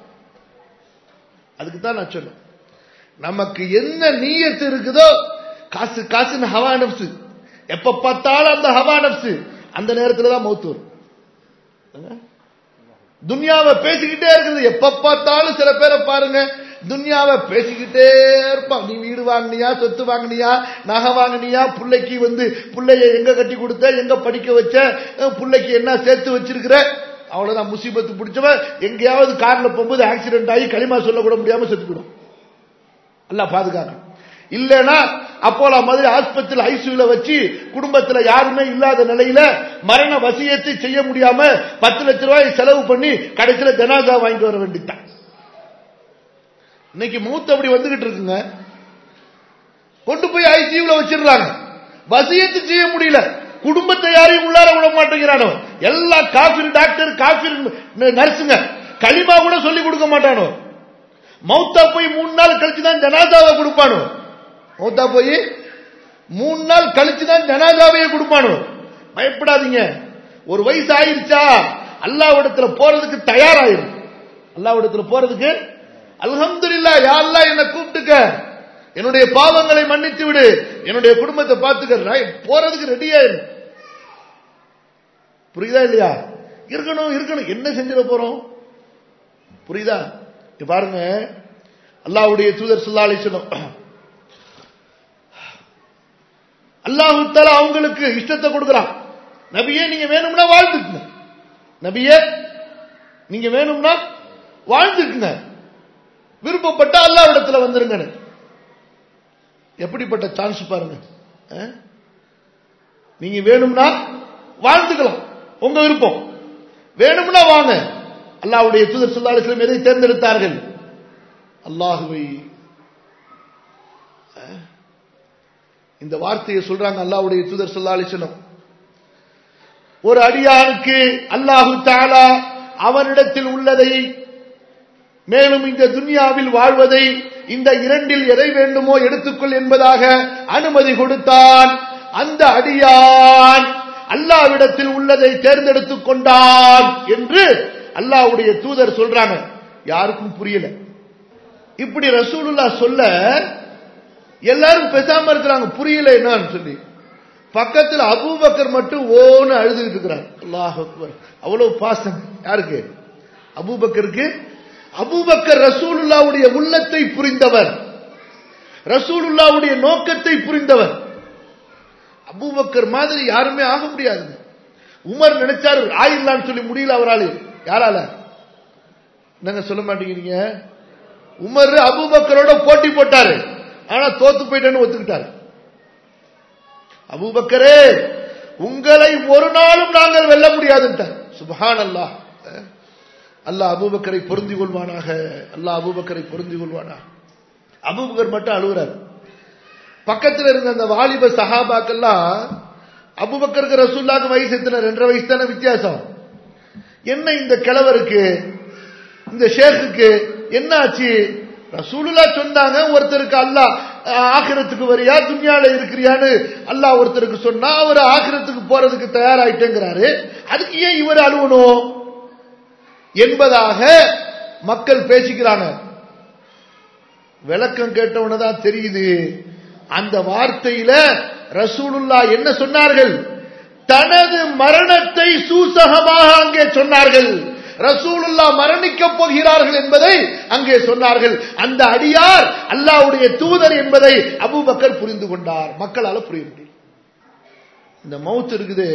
அதுக்கு தான் நான் சொன்னேன் நமக்கு என்ன நீயத்து இருக்குதோ காசு காசுன்னு ஹவா நப்சு எப்ப பார்த்தாலும் அந்த ஹவா நப்சு அந்த நேரத்துல தான் மௌத்து வரும் துன்யாவை பேசிக்கிட்டே இருக்குது எப்ப பார்த்தாலும் சில பேரை பாருங்க துன்யாவை பேசிக்கிட்டே இருப்பான் நீ வீடு வாங்கினியா சொத்து வாங்கினியா நகை வாங்கினியா பிள்ளைக்கு வந்து பிள்ளைய எங்க கட்டி கொடுத்த எங்க படிக்க வச்ச அஹ் பிள்ளைக்கு என்ன சேர்த்து வச்சிருக்கிற அவ்வளவுதான் முசீபத்து பிடிச்சவன் எங்கேயாவது கார்ல போகும்போது ஆக்சிடென்ட் ஆகி களிமா சொல்ல கூட முடியாம செத்துக்கிடும் அல்ல பாதுகாக்கணும் இல்லனா அப்போலா மாதிரி ஆஸ்பத்திரியில் ஐசியூல வச்சு குடும்பத்துல யாருமே இல்லாத நிலையில மரண வசியத்தை செய்ய முடியாம பத்து லட்ச ரூபாய் செலவு பண்ணி கடைசியில ஜனாதா வாங்கிட்டு வர வேண்டியதான் இன்னைக்கு மூத்த அப்படி வந்துகிட்டு இருக்குங்க கொண்டு போய் ஐசியூல வச்சிடுறாங்க வசியத்து செய்ய முடியல குடும்பத்தை யாரையும் உள்ளார விட மாட்டேங்கிறானோ எல்லா காஃபிர் டாக்டர் காஃபிர் நர்ஸுங்க களிமா கூட சொல்லி கொடுக்க மாட்டானோ மௌத்தா போய் மூணு நாள் கழிச்சு தான் ஜனாதாவை கொடுப்பானோ மௌத்தா போய் மூணு நாள் கழிச்சு தான் ஜனாதாவையே கொடுப்பானோ பயப்படாதீங்க ஒரு வயசு ஆயிருச்சா அல்லாவிடத்துல போறதுக்கு தயாராயிரும் அல்லாவிடத்துல போறதுக்கு அல்ஹம்துலில்லா யா அல்லாஹ் என்ன கூப்பிட்டுக்க என்னுடைய பாவங்களை மன்னித்து விடு என்னுடைய குடும்பத்தை பார்த்துக்க போறதுக்கு ரெடி ஆயிரும் புரியுதா இல்லையா இருக்கணும் இருக்கணும் என்ன செஞ்சிட போறோம் புரியுதா இப்ப பாருங்க அல்லாஹ்வுடைய தூதர் ஸல்லல்லாஹு அலைஹி வஸல்லம் அல்லாஹு தஆலா அவங்களுக்கு இஷ்டத்தை கொடுக்கறான் நபியே நீங்க வேணும்னா வாழ்ந்துக்குங்க நபியே நீங்க வேணும்னா வாழ்ந்துக்குங்க விருப்பப்பட்ட அல்லாஹ்விடத்துல வந்துருங்க எப்படிப்பட்ட சான்ஸ் பாருங்க அஹ்? நீங்க வேணும்னா வாழ்ந்துக்கலாம் உங்க விருப்பம் வேணும்னா வாங்க அல்லாஹ்வுடைய தூதர் ஸல்லல்லாஹு அலைஹி வஸல்லம் எதை தேர்ந்தெடுத்தார்கள் அல்லாஹுவை அஹ்? இந்த வார்த்தையை சொல்றாங்க அல்லாஹ்வுடைய தூதர் ஸல்லல்லாஹு அலைஹி வஸல்லம் ஒரு அடியானுக்கு அல்லாஹு தஆலா அவனிடத்தில் உள்ளதை மேலும் இந்த துன்யாவில் வாழ்வதை இந்த இரண்டில் எதை வேண்டுமோ எடுத்துக்கொள் என்பதாக அனுமதி கொடுத்தான் அந்த அடியான் அல்லாவிடத்தில் உள்ளதை தேர்ந்தெடுத்துக் கொண்டான் என்று அல்லாஹ்வுடைய தூதர் சொல்றாங்க யாருக்கும் புரியல இப்படி ரசூலுல்லா சொல்ல எல்லாரும் பேசாம இருக்கிறாங்க புரியல என்னன்னு சொல்லி பக்கத்தில் அபூபக்கர் மட்டும் ஓன்னு அழுதுகிட்டு இருக்கிறார் அல்லாஹ் அக்பர் அவ்வளவு பாசம் யாருக்கு அபூபக்கருக்கு அபூபக்கர் ரசூலுல்லாவுடைய உள்ளத்தை புரிந்தவர் ரசூலுல்லாவுடைய நோக்கத்தை புரிந்தவர் அபூபக்கர் மாதிரி யாருமே ஆக முடியாது உமர் நினைச்சாரு ஆயிரலான்னு சொல்லி முடியல அவரால் யாரால என்னங்க சொல்ல மாட்டேங்கிறீங்க உமர் அபூபக்கரோட போட்டி போட்டாரு ஆனா தோத்து போயிட்டேன்னு ஒத்துக்கிட்டாரு அபூபக்கரே உங்களை ஒரு நாளும் நாங்கள் வெல்ல முடியாதுன்ட்டார் சுபஹான் அல்லாஹ் அல்லாஹ் அபூபக்கரை பொருந்தி கொள்வானாக அல்லாஹ் அபூபக்கரை பொருந்தி கொள்வானாக அபூபக்கர் மட்டும் அழுகுறார் பக்கத்தில் இருந்த அந்த வாலிப சஹாபாக்கெல்லாம் அபுபக்கருக்கு ரசூல்லாக்கு வயசு எத்தனை ரெண்டரை வயசு தானே வித்தியாசம் என்ன இந்த கிழவருக்கு இந்த ஷேக்குக்கு என்ன ஆச்சு ரசூலுல்லா சொன்னாங்க ஒருத்தருக்கு அல்லாஹ் ஆகிரத்துக்கு வரியா துன்யால இருக்கிறியான்னு அல்லாஹ் ஒருத்தருக்கு சொன்னா அவர் ஆகிரத்துக்கு போறதுக்கு தயாராயிட்டேங்கிறாரு அதுக்கு ஏன் இவர் அழுவணும் என்பதாக மக்கள் பேசிக்கிறாங்க விளக்கம் கேட்டவன தான் தெரியுது அந்த வார்த்தையில ரசூலுல்லா என்ன சொன்னார்கள் தனது மரணத்தை சூசகமாக அங்கே சொன்னார்கள் ரசூலுல்லா மரணிக்க போகிறார்கள் என்பதை அங்கே சொன்னார்கள் அந்த அடியார் அல்லாவுடைய தூதர் என்பதை அபூபக்கர் புரிந்து கொண்டார் மக்களால புரிய முடியும் இந்த மவுத் இருக்குது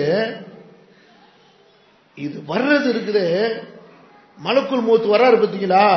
இது வர்றது இருக்குது மலக்குள் மூத்து வர்றாரு பார்த்தீங்களா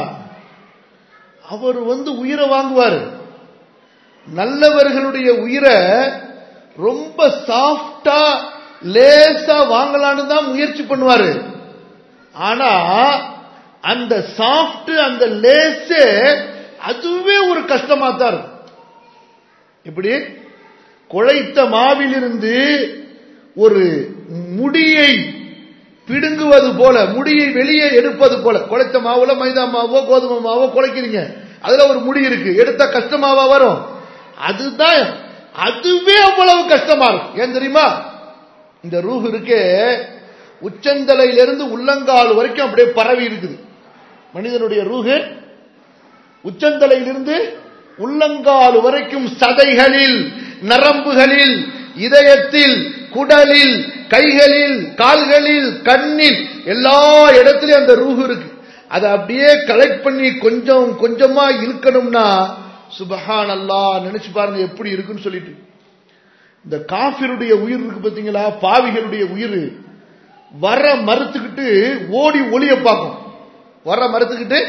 அவர் வந்து உயிரை வாங்குவார் நல்லவர்களுடைய உயிரை ரொம்ப சாஃப்டா லேசா வாங்கலான்னு தான் முயற்சி பண்ணுவாரு ஆனா அந்த சாஃப்ட் அந்த லேசே அதுவே ஒரு கஷ்டமா தான் இருக்கும் இப்படி குழைத்த மாவிலிருந்து ஒரு முடியை பிடுங்குவது போல முடியை வெளியே எடுப்பது போல குழைத்த மாவுல மைதா மாவோ கோதுமை மாவோ குழைக்கிறீங்க அதுல ஒரு முடி இருக்கு எடுத்தா கஷ்டமாவா வரும் அதுதான் அதுவே அவ்வளவு கஷ்டமா இருக்கும் ஏன் தெரியுமா இந்த ரூஹ் இருக்கே உச்சந்தலையிலிருந்து உள்ளங்கால் வரைக்கும் அப்படியே பரவி இருக்குது மனிதனுடைய ரூஹு உச்சந்தலையிலிருந்து உள்ளங்கால் வரைக்கும் சதைகளில் நரம்புகளில் இதயத்தில் குடலில் கைகளில் கால்களில் கண்ணில் எல்லா இடத்துலயும் அந்த ரூஹு இருக்கு அதை அப்படியே கலெக்ட் பண்ணி கொஞ்சம் கொஞ்சமா இழுக்கணும்னா சுபஹான் அல்லா நினைச்சு பாருங்க எப்படி இருக்குன்னு சொல்லிட்டு இந்த காஃபிருடைய உயிர் இருக்கு பாத்தீங்களா பாவிகளுடைய உயிர் வர மறுத்துக்கிட்டு ஓடி ஒளிய பார்க்கும் வர மறுத்துக்கிட்டு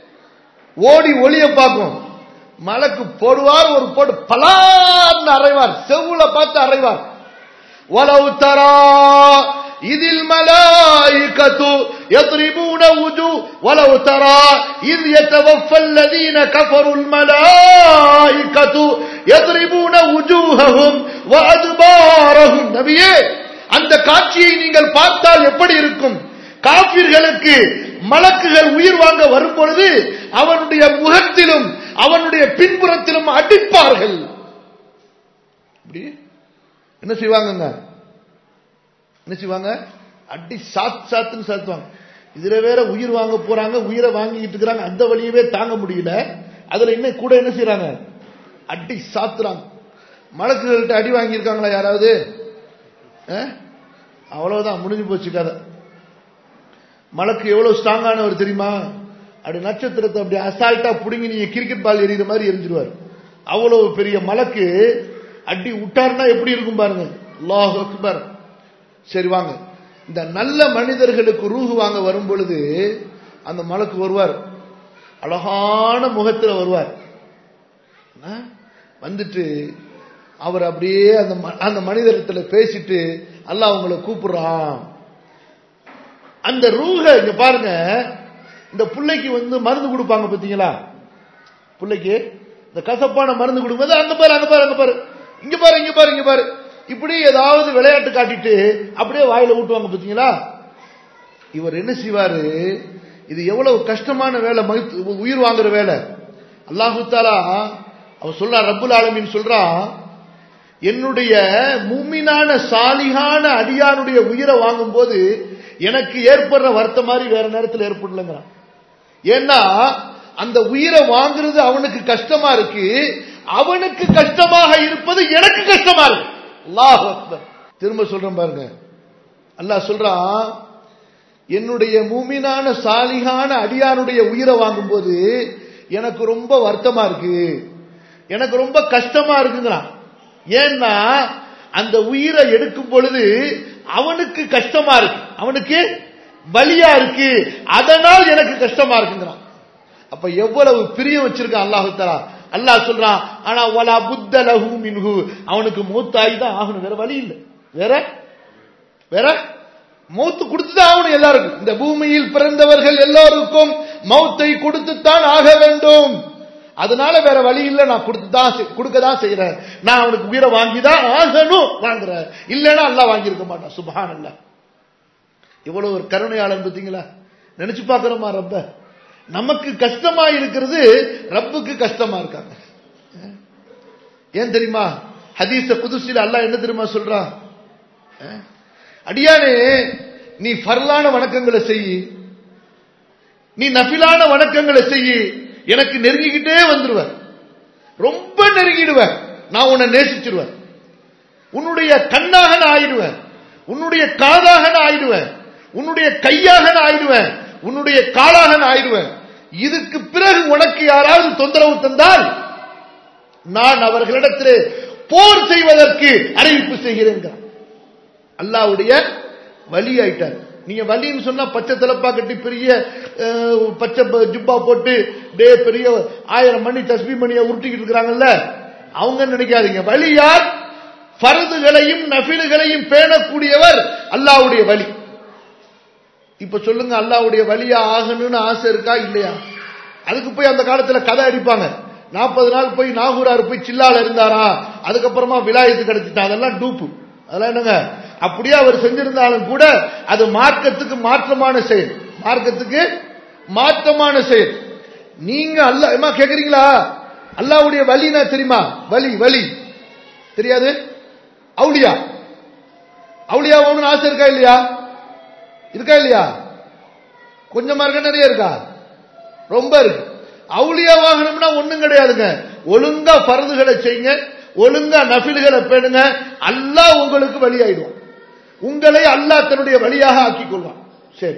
ஓடி ஒளிய பார்க்கும் மலைக்கு போடுவார் ஒரு போடு பலான்னு அறைவார் செவ்வுல பார்த்து அறைவார் ولو ترى إذ الملائكة يضربون وجوه ولو ترى إذ يتوفى الذين كفروا الملائكة يضربون وجوههم وأدبارهم நபியே அந்த காட்சியை நீங்கள் பார்த்தால் எப்படி இருக்கும் காபிர்களுக்கு மலக்குகள் உயிர் வாங்க வரும் பொழுது அவனுடைய முகத்திலும் அவனுடைய பின்புறத்திலும் அடிப்பார்கள் இப்படி என்ன செய்வாங்கங்க என்ன செய்வாங்க அடி சாத் சாத்துன்னு சாத்துவாங்க இதுல வேற உயிர் வாங்க போறாங்க உயிரை வாங்கிட்டு இருக்கிறாங்க அந்த வழியவே தாங்க முடியல அதுல என்ன கூட என்ன செய்யறாங்க அடி சாத்துறாங்க மலக்குகள்கிட்ட அடி வாங்கியிருக்காங்களா யாராவது அவ்வளவுதான் முடிஞ்சு போச்சு கதை மலக்கு எவ்வளவு ஸ்ட்ராங்கானவர் தெரியுமா அப்படி நட்சத்திரத்தை அப்படி அசால்ட்டா புடுங்கி நீங்க கிரிக்கெட் பால் எறிகிற மாதிரி எரிஞ்சிருவார் அவ்வளவு பெரிய மலக்கு அடி விட்டாருன்னா எப்படி இருக்கும் பாருங்க அல்லாஹ் அக்பர் சரி வாங்க இந்த நல்ல மனிதர்களுக்கு ரூஹு வாங்க வரும் பொழுது அந்த மலக்கு வருவார் அழகான முகத்தில் வருவார் வந்துட்டு அவர் அப்படியே அந்த அந்த மனிதரத்தில் பேசிட்டு அல்லாஹ் அவங்கள கூப்பிடுறான் அந்த ரூஹ இங்க பாருங்க இந்த பிள்ளைக்கு வந்து மருந்து கொடுப்பாங்க பாத்தீங்களா பிள்ளைக்கு இந்த கசப்பான மருந்து கொடுக்கும்போது அங்க பாரு அங்க பாரு அங்க பாரு இங்க பாரு இங்க பாரு இங்க பாரு இப்படி ஏதாவது விளையாட்டு காட்டிட்டு அப்படியே வாயில ஊட்டுவாங்க பாத்தீங்களா இவர் என்ன செய்வாரு இது எவ்வளவு கஷ்டமான வேலை உயிர் வாங்குற வேலை அல்லாஹு தாலா அவன் சொல்றான் ரப்புல் ஆலமின் சொல்றான் என்னுடைய மூமினான சாலிகான அடியானுடைய உயிரை வாங்கும் போது எனக்கு ஏற்படுற வருத்த மாதிரி வேற நேரத்தில் ஏற்படலங்கிறான் ஏன்னா அந்த உயிரை வாங்குறது அவனுக்கு கஷ்டமா இருக்கு அவனுக்கு கஷ்டமாக இருப்பது எனக்கு கஷ்டமா இருக்கு அல்லாஹ் திரும்ப சொல்றேன் பாருங்க அல்லாஹ் சொல்றான் என்னுடைய மூமினான சாலிகான அடியானுடைய உயிரை வாங்கும்போது எனக்கு ரொம்ப வருத்தமா இருக்கு எனக்கு ரொம்ப கஷ்டமா இருக்குங்கிறான் ஏன்னா அந்த உயிரை எடுக்கும் பொழுது அவனுக்கு கஷ்டமா இருக்கு அவனுக்கு வலியா இருக்கு அதனால் எனக்கு கஷ்டமா இருக்குங்கிறான் அப்ப எவ்வளவு பிரியம் வச்சிருக்கான் அல்லாஹு தலா அல்லாஹ் சொல்றான் ஆனா வலா புத்த லஹு மின்ஹு அவனுக்கு மூத்தாய் தான் ஆகணும் வேற வழி இல்லை வேற வேற மௌத்து கொடுத்துதான் ஆகணும் எல்லாருக்கும் இந்த பூமியில் பிறந்தவர்கள் எல்லாருக்கும் மௌத்தை கொடுத்துத்தான் ஆக வேண்டும் அதனால வேற வழி இல்ல நான் கொடுத்துதான் கொடுக்க தான் செய்யறேன் நான் அவனுக்கு உயிரை வாங்கிதான் ஆகணும் வாங்குறேன் இல்லைன்னா அல்ல வாங்கியிருக்க மாட்டான் சுபான் அல்ல இவ்வளவு ஒரு கருணையாளன் பார்த்தீங்களா நினைச்சு பாக்குறோமா ரப்ப நமக்கு கஷ்டமா இருக்கிறது ரப்புக்கு கஷ்டமா இருக்காங்க ஏன் தெரியுமா ஹதீஸ குதுசில அல்லாஹ் என்ன தெரியுமா சொல்றான் அஹ்? அடியானே நீ ஃபர்லான வணக்கங்களை செய் நீ நபிலான வணக்கங்களை செய் எனக்கு நெருங்கிக்கிட்டே வந்துருவ ரொம்ப நெருங்கிடுவ நான் உன்னை நேசிச்சிருவேன் உன்னுடைய கண்ணாக நான் ஆயிடுவேன் உன்னுடைய காதாக நான் ஆயிடுவேன் உன்னுடைய கையாக நான் ஆயிடுவேன் உன்னுடைய காலாக நான் ஆயிடுவேன் இதுக்கு பிறகு உனக்கு யாராவது தொந்தரவு தந்தால் நான் அவர்களிடத்திலே போர் செய்வதற்கு அறிவிப்பு செய்கிறேன் அல்லாவுடைய வலி ஆயிட்டார் நீங்க வலின்னு சொன்னா பச்சை தலப்பா கட்டி பெரிய அஹ், பச்சை ப- ஜுப்பா போட்டு டே பெரிய ஆயிரம் மணி தஸ்பி மணியை உருட்டிக்கிட்டு இருக்கிறாங்கல்ல அவங்க நினைக்காதீங்க வலி யார் ஃபர்துகளையும் நஃபிலுகளையும் பேணக்கூடியவர் அல்லாவுடைய வலி இப்ப சொல்லுங்க அல்லாவுடைய வலியா ஆகணும்னு ஆசை இருக்கா இல்லையா அதுக்கு போய் அந்த காலத்துல கதை அடிப்பாங்க நாற்பது நாள் போய் நாகூரார் போய் சில்லால இருந்தாரா அதுக்கப்புறமா விலாயத்து கிடைச்சிட்டா அதெல்லாம் டூப்பு அதெல்லாம் என்னங்க அப்படியே அவர் செஞ்சிருந்தாலும் கூட அது மார்க்கத்துக்கு மாற்றமான செயல் மார்க்கத்துக்கு மாற்றமான செயல் நீங்க அல்ல அம்மா கேக்குறீங்களா அல்லாவுடைய வலினா தெரியுமா வலி வலி தெரியாது அவுளியா அவுளியா ஒண்ணு ஆசை இருக்கா இல்லையா இருக்கா இல்லையா கொஞ்சமா இருக்கா நிறைய இருக்கா ரொம்ப இருக்கு அவுளியா வாகனம்னா ஒண்ணும் கிடையாதுங்க ஒழுங்கா பருதுகளை செய்யுங்க ஒழுங்கா நஃபில்களை பேணுங்க அல்லாஹ் உங்களுக்கு வழியாயிடும் உங்களை அல்லாஹ் தன்னுடைய வழியாக ஆக்கிக் கொள்வான் சரி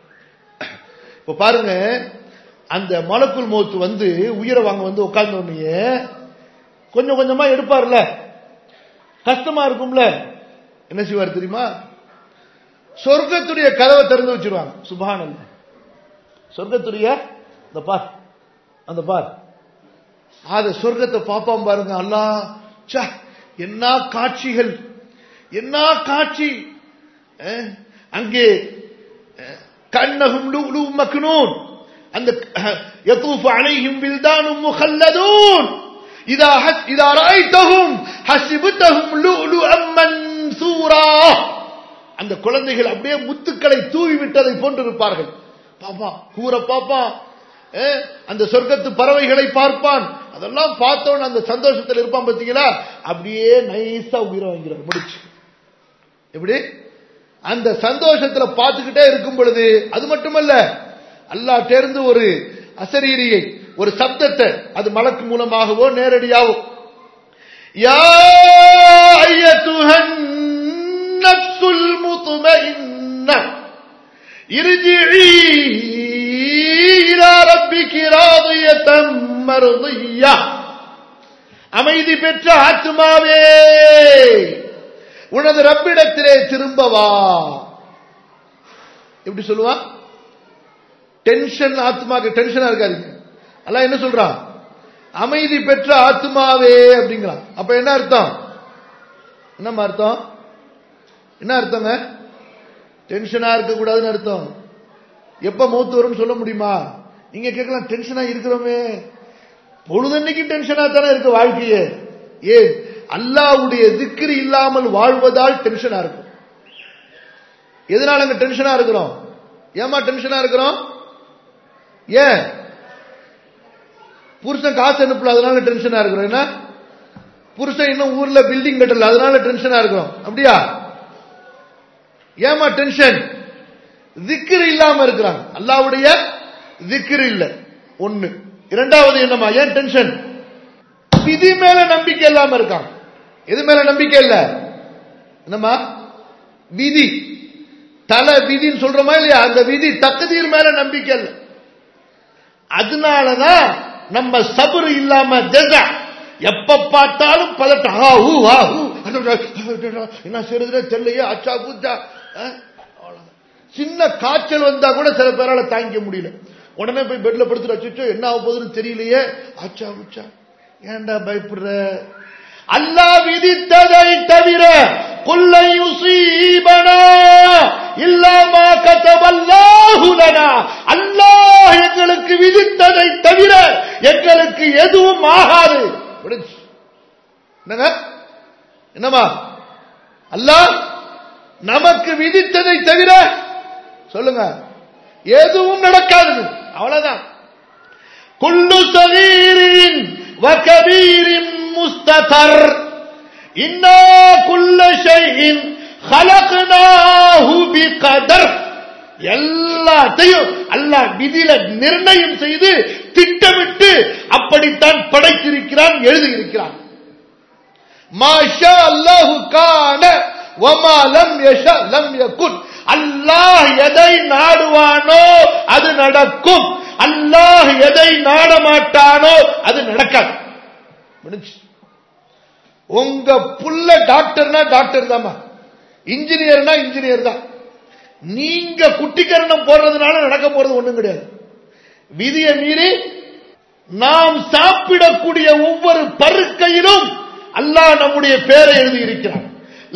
இப்ப பாருங்க அந்த மலக்குள் மௌத்து வந்து உயிரை வாங்க வந்து உட்கார்ந்த உடனே கொஞ்சம் கொஞ்சமா எடுப்பார்ல கஷ்டமா இருக்கும்ல என்ன செய்வார் தெரியுமா சொர்க்கத்துடைய கதவை திறந்து வச்சிருவாங்க சுபஹானல்லாஹ் சொர்க்கத்துடைய இந்த பார் அந்த பார் அத சொர்க்கத்தை பாப்பாம் பாருங்க அல்லாஹ் ச்சே, என்ன காட்சிகள் என்ன காட்சி அஹ், அங்கே அஹ், கண்ணகும் லுஅ்லு மக்னூன் அந்த அஹ், யதூஃபு அலைஹிம் வில்தானும் முகல்லதூன் இதா ஹஸ் இதா ராய்தஹும் ஹஸிபதஹும் லுஅ்லுஅம் மன்சூரா அந்த குழந்தைகள் அப்படியே முத்துக்களை தூவி விட்டதை போன்று இருப்பார்கள் பாப்பா கூற பாப்பா அஹ், அந்த சொர்க்கத்து பறவைகளை பார்ப்பான் அதெல்லாம் பார்த்தவன் அந்த சந்தோஷத்தில் இருப்பான் பாத்தீங்களா அப்படியே நைஸா உயிரை வாங்கிறார் முடிச்சு எப்படி அந்த சந்தோஷத்துல பார்த்துக்கிட்டே இருக்கும் பொழுது அது மட்டுமல்ல அல்லாஹ் தேர்ந்து ஒரு அசரீரியை ஒரு சப்தத்தை அது மலக்கு மூலமாகவோ நேரடியாவோ யா ஐயத்துஹன் நஃப்சுல் முத்மஇன்னா ارجعي إلى ربك راضية مرضية அமைதி பெற்ற ஆத்மாவே உனது ரப்பிடத்திலே திரும்ப வா எப்படி சொல்லுவா டென்ஷன் ஆத்மாக்கு டென்ஷனா இருக்காதீங்க அல்லாஹ் என்ன சொல்றான் அமைதி பெற்ற ஆத்மாவே அப்படிங்கிறான் அப்ப என்ன அர்த்தம் என்னம்மா அர்த்தம் என்ன அர்த்தங்க டென்ஷனா இருக்க கூடாதுன்னு அர்த்தம் எப்ப மௌத்து வரும்னு சொல்ல முடியுமா நீங்க கேட்கலாம் டென்ஷனா இருக்கிறோமே பொழுதன்னைக்கு டென்ஷனா தானே இருக்கு வாழ்க்கையே ஏன் அல்லாவுடைய திக்ரு இல்லாமல் வாழ்வதால் டென்ஷனா இருக்கும் எதனால அங்க டென்ஷனா இருக்கிறோம் ஏமா டென்ஷனா இருக்கிறோம் ஏன் புருஷன் காசு அனுப்பல அதனால டென்ஷனா இருக்கிறோம் என்ன புருஷன் இன்னும் ஊர்ல பில்டிங் கட்டல அதனால டென்ஷனா இருக்கிறோம் அப்படியா ஏமா டென்ஷன் திக்ரு இல்லாம இருக்கிறாங்க அல்லாவுடைய திக்ரு இல்ல ஒண்ணு இரண்டாவது என்னமா ஏன் டென்ஷன் விதி மேல நம்பிக்கை இல்லாம இருக்காங்க எது மேல நம்பிக்கை இல்ல என்னமா விதி தலை விதின்னு சொல்றோமா இல்லையா அந்த விதி தகுதியின் மேல நம்பிக்கை இல்ல அதனாலதான் நம்ம சபுரு இல்லாம ஜெசா எப்ப பார்த்தாலும் பதட்டம் ஆ ஊ ஆ ஊ அடடா, அடடா, என்ன செய்யறதுனே தெரியலையே அச்சா பூச்சா அஹ், அவ்வளவுதான். சின்ன காய்ச்சல் வந்தா கூட சில பேரால தாங்கிக்க முடியல உடனே போய் பெட்ல படுத்துட்டு அச்சோ என்ன ஆக போகுதுன்னு தெரியலையே அச்சா பூச்சா ஏன்டா பயப்படுற அல்லாஹ் விதித்ததை தவிர குல்லை யுசீபனா இல்லாமா கதவல்லாஹு லனா அல்லாஹ் எங்களுக்கு விதித்ததை தவிர எங்களுக்கு எதுவும் ஆகாது முடிஞ்சு. என்னங்க என்னமா அல்லாஹ் நமக்கு விதித்ததை தவிர சொல்லுங்க எதுவும் நடக்காது அவ்வளவுதான் குல்லு சகீரின் வகபீரின் முஸ்தகர் இன்னா குல்ல ஷைஇன் ஹலக்னாஹு பிகதர் எல்லாத்தையும் அல்லாஹ் விதியில நிர்ணயம் செய்து திட்டமிட்டு அப்படித்தான் படைத்திருக்கிறான் எழுதியிருக்கிறான் மாஷா அல்லாஹு கான வமா லம் யஷா லம் யகுன் அல்லாஹ் எதை நாடுவானோ அது நடக்கும் அல்லாஹ் எதை நாட மாட்டானோ அது நடக்காது முடிஞ்சு உங்க புள்ள டாக்டர்னா டாக்டர் தாமா இன்ஜினியர்னா இன்ஜினியர் தான் நீங்க குட்டிக்கரணம் போடுறதுனால நடக்க போறது ஒண்ணும் கிடையாது விதியை மீறி நாம் சாப்பிடக்கூடிய ஒவ்வொரு பருக்கையிலும் அல்லாஹ் நம்முடைய பேரை எழுதி இருக்கிறான்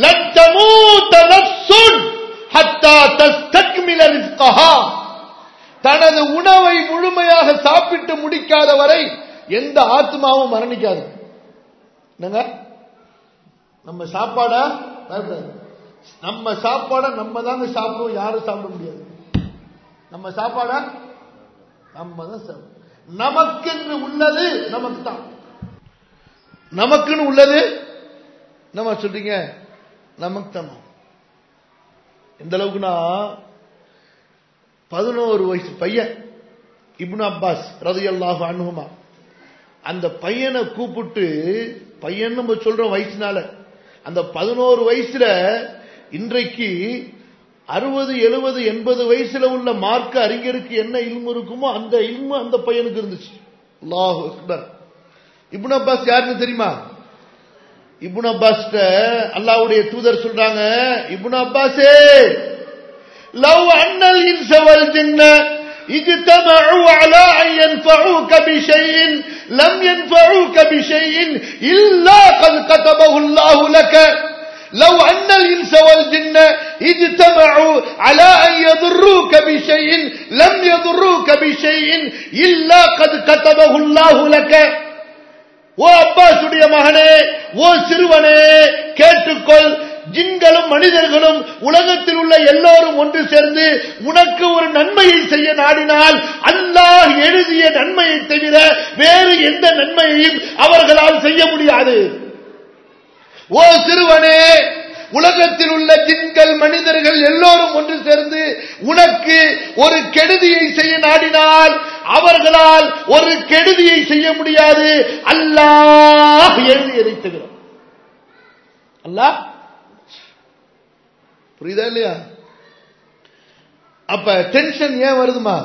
தனது உணவை முழுமையாக சாப்பிட்டு முடிக்காத வரை எந்த ஆத்மாவும் மரணிக்காது என்னங்க நம்ம சாப்பாட நம்ம சாப்பாட நம்ம தாங்க சாப்பிடுவோம் யாரும் சாப்பிட முடியாது நம்ம சாப்பாட நம்ம தான் சாப்பிடுவோம் நமக்கென்று உள்ளது நமக்கு தான் நமக்குன்னு உள்ளது நம்ம சொல்றீங்க நமக்கு தான் எந்த அளவுக்குன்னா பதினோரு வயசு பையன் இப்னு அப்பாஸ் ரதி அல்லாஹ் அனுகுமா அந்த பையனை கூப்பிட்டு பையன் நம்ம சொல்றோம் வயசுனால அந்த பதினோரு வயசுல இன்றைக்கு அறுபது எழுபது எண்பது வயசுல உள்ள மார்க்க அறிஞருக்கு என்ன இல்மு இருக்குமோ அந்த இல்மு அந்த பையனுக்கு இருந்துச்சு அல்லாஹ் அக்பர் இப்னு அப்பாஸ் யாருன்னு தெரியுமா இப்னு அப்பாஸ் அல்லாவுடைய தூதர் சொல்றாங்க இப்னு அப்பாஸே லவ் அன்னல் இன்சவல் ஜின்ன اجتمعوا على أن ينفعوك بشيء لم ينفعوك بشيء إلا قد كتبه الله لك لو أن الإنس والجن اجتمعوا على أن يضروك بشيء لم يضروك بشيء إلا قد كتبه الله لك ஓ அப்பாசுடைய மகனே ஓ சிறுவனே கேட்டுக்கொள் ஜின்களும் மனிதர்களும் உலகத்தில் உள்ள எல்லோரும் ஒன்று சேர்ந்து உனக்கு ஒரு நன்மையை செய்ய நாடினால் அல்லாஹ் எழுதிய நன்மையை தவிர வேறு எந்த நன்மையையும் அவர்களால் செய்ய முடியாது ஓ சிறுவனே உலகத்தில் உள்ள ஜின்கள் மனிதர்கள் எல்லோரும் ஒன்று சேர்ந்து உனக்கு ஒரு கெடுதியை செய்ய நாடினால் அவர்களால் ஒரு கெடுதியை செய்ய முடியாது அல்லாஹ் எழுதியதை தவிர அல்லாஹ் புரியுதா இல்லையா அப்ப டென்ஷன் ஏன் வருதுமா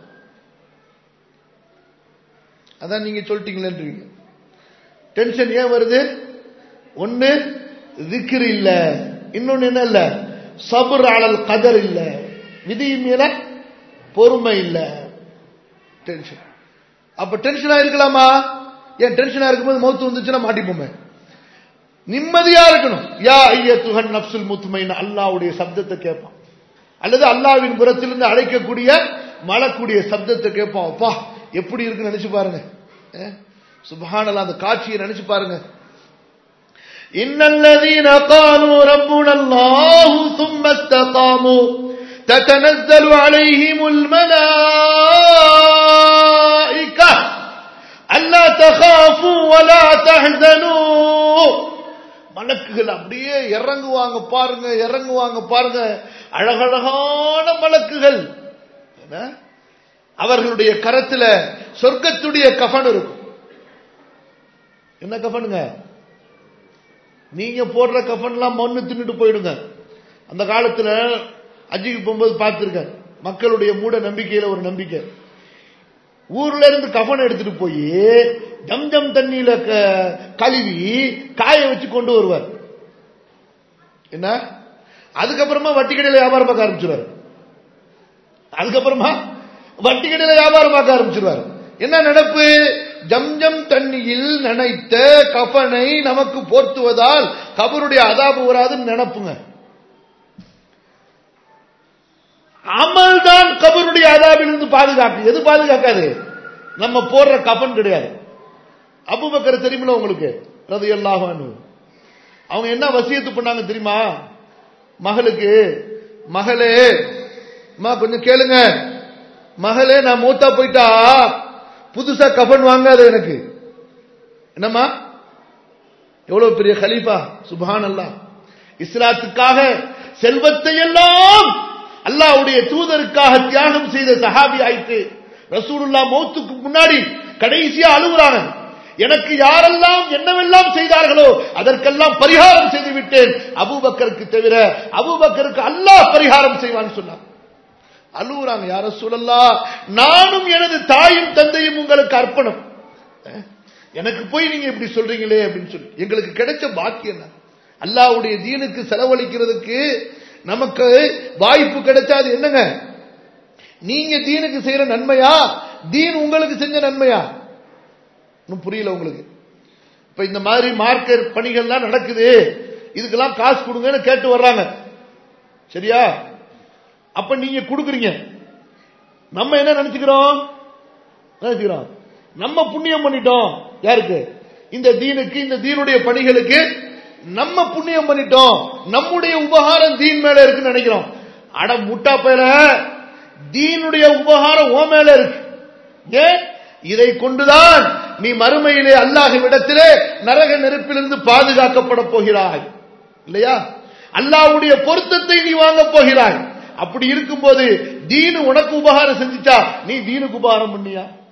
அதான் நீங்க சொல்லிட்டீங்களேன்றீங்க டென்ஷன் ஏன் வருது ஒன்னு திக்ர் இல்ல இன்னொன்னு என்ன இல்ல சபுர் அலல் கதர் இல்ல விதி மேல பொறுமை இல்ல டென்ஷன் அப்ப டென்ஷனா இருக்கலாமா ஏன் டென்ஷனா இருக்கும்போது மௌத்து வந்துச்சுன்னா மாட்டிப்போமே நிம்மதியா இருக்கணும் யா ஐய துகன் நப்சுல் முத்துமைன் அல்லாவுடைய சப்தத்தை கேட்பான் அல்லது அல்லாவின் புறத்திலிருந்து அழைக்கக்கூடிய மழக்கூடிய சப்தத்தை கேட்பான் அப்பா எப்படி இருக்குன்னு நினைச்சு பாருங்க சுபஹானல்லா அந்த காட்சியை நினைச்சு பாருங்க إن الذين قالوا ربنا الله ثم استقاموا تتنزل عليهم الملائكة ألا تخافوا ولا تحزنوا மலக்குகள் அப்படியே இறங்குவாங்க பாருங்க இறங்குவாங்க பாருங்க அழகழகான மலக்குகள் அவர்களுடைய கரத்துல சொர்க்கத்துடைய கஃபன் இருக்கும் என்ன கஃபனுங்க நீங்க போடுற கஃபன்லாம் மண்ணு தின்னுட்டு போயிடுங்க அந்த காலத்துல அஜிக்கு போகும்போது பார்த்திருக்கேன் மக்களுடைய மூட நம்பிக்கையில ஒரு நம்பிக்கை ஊர்ல இருந்து கஃபன் எடுத்துட்டு போய் ஜம் ஜம் தண்ணியில கழுவி காய வச்சு கொண்டு வருவார் என்ன அதுக்கப்புறமா வட்டி கடையில வியாபாரம் பார்க்க ஆரம்பிச்சிருவார் அதுக்கப்புறமா வட்டி கடையில வியாபாரம் பார்க்க ஆரம்பிச்சிருவார் என்ன நடப்பு ஜம்ஜம் தண்ணியில் நினைத்த கஃனை நமக்கு போர்த்துவதால் கபருடைய அதாபு வராதுன்னு நினப்புங்க அமல் தான் கபருடைய அதாபிலிருந்து பாதுகாப்பு எது பாதுகாக்காது நம்ம போடுற கஃன் கிடையாது அபுபக்கர் தெரியுமில உங்களுக்கு ரது எல்லாகும் அவங்க என்ன வசியத்து பண்ணாங்க தெரியுமா மகளுக்கு மகளே அம்மா கொஞ்சம் கேளுங்க மகளே நான் மூத்தா போயிட்டா புதுசா கஃன் வாங்காத எனக்கு என்னம்மா எவ்வளவு பெரிய கலீஃபா சுபான் அல்லாஹ் இஸ்லாத்துக்காக செல்வத்தை எல்லாம் அல்லாஹ்வுடைய தூதருக்காக தியாகம் செய்த சஹாபி ஆயிட்டு ரசூலுல்லாஹ் மௌத்துக்கு முன்னாடி கடைசியா அழுகுறாங்க எனக்கு யாரெல்லாம் என்னவெல்லாம் செய்தார்களோ அதற்கெல்லாம் பரிகாரம் செய்து விட்டேன் அபூபக்கருக்கு தவிர அபூபக்கருக்கு அல்லாஹ் பரிகாரம் செய்வான்னு சொன்னார் அழுகுறாங்க யார சொல்லலா நானும் எனது தாயும் தந்தையும் உங்களுக்கு அர்ப்பணம் அஹ், எனக்கு போய் நீங்க இப்படி சொல்றீங்களே அப்படின்னு சொல்லி எங்களுக்கு கிடைச்ச பாக்கியம் என்ன அல்லாஹ்வுடைய தீனுக்கு செலவழிக்கிறதுக்கு நமக்கு வாய்ப்பு கிடைச்சா அது என்னங்க நீங்க தீனுக்கு செய்யற நன்மையா தீன் உங்களுக்கு செஞ்ச நன்மையா இன்னும் புரியல உங்களுக்கு இப்ப இந்த மாதிரி மார்க்கெட் பணிகள்லாம் நடக்குது இதுக்கெல்லாம் காசு கொடுங்கன்னு கேட்டு வர்றாங்க சரியா அப்ப நீங்க கொடுக்குறீங்க நம்ம என்ன நினைச்சுக்கிறோம் நினைச்சுக்கிறோம் நம்ம புண்ணியம் பண்ணிட்டோம் யாருக்கு இந்த தீனுக்கு இந்த தீனுடைய பணிகளுக்கு நம்ம புண்ணியம் பண்ணிட்டோம் நம்முடைய உபகாரம் தீன் மேல இருக்குன்னு நினைக்கிறோம் அட முட்டா பேர தீனுடைய உபகாரம் ஓ மேல இருக்கு ஏன் இதை கொண்டுதான் நீ மறுமையிலே அல்லாஹ்விடத்திலே நரக நெருப்பிலிருந்து பாதுகாக்கப்பட போகிறாய் இல்லையா அல்லாஹ்வுடைய பொருத்தத்தை நீ வாங்க போகிறாய் அப்படி இருக்கும்போது தீனு உனக்கு உபகாரம் செஞ்சுட்டா நீ தீனுக்கு உபகாரம் பண்ணியா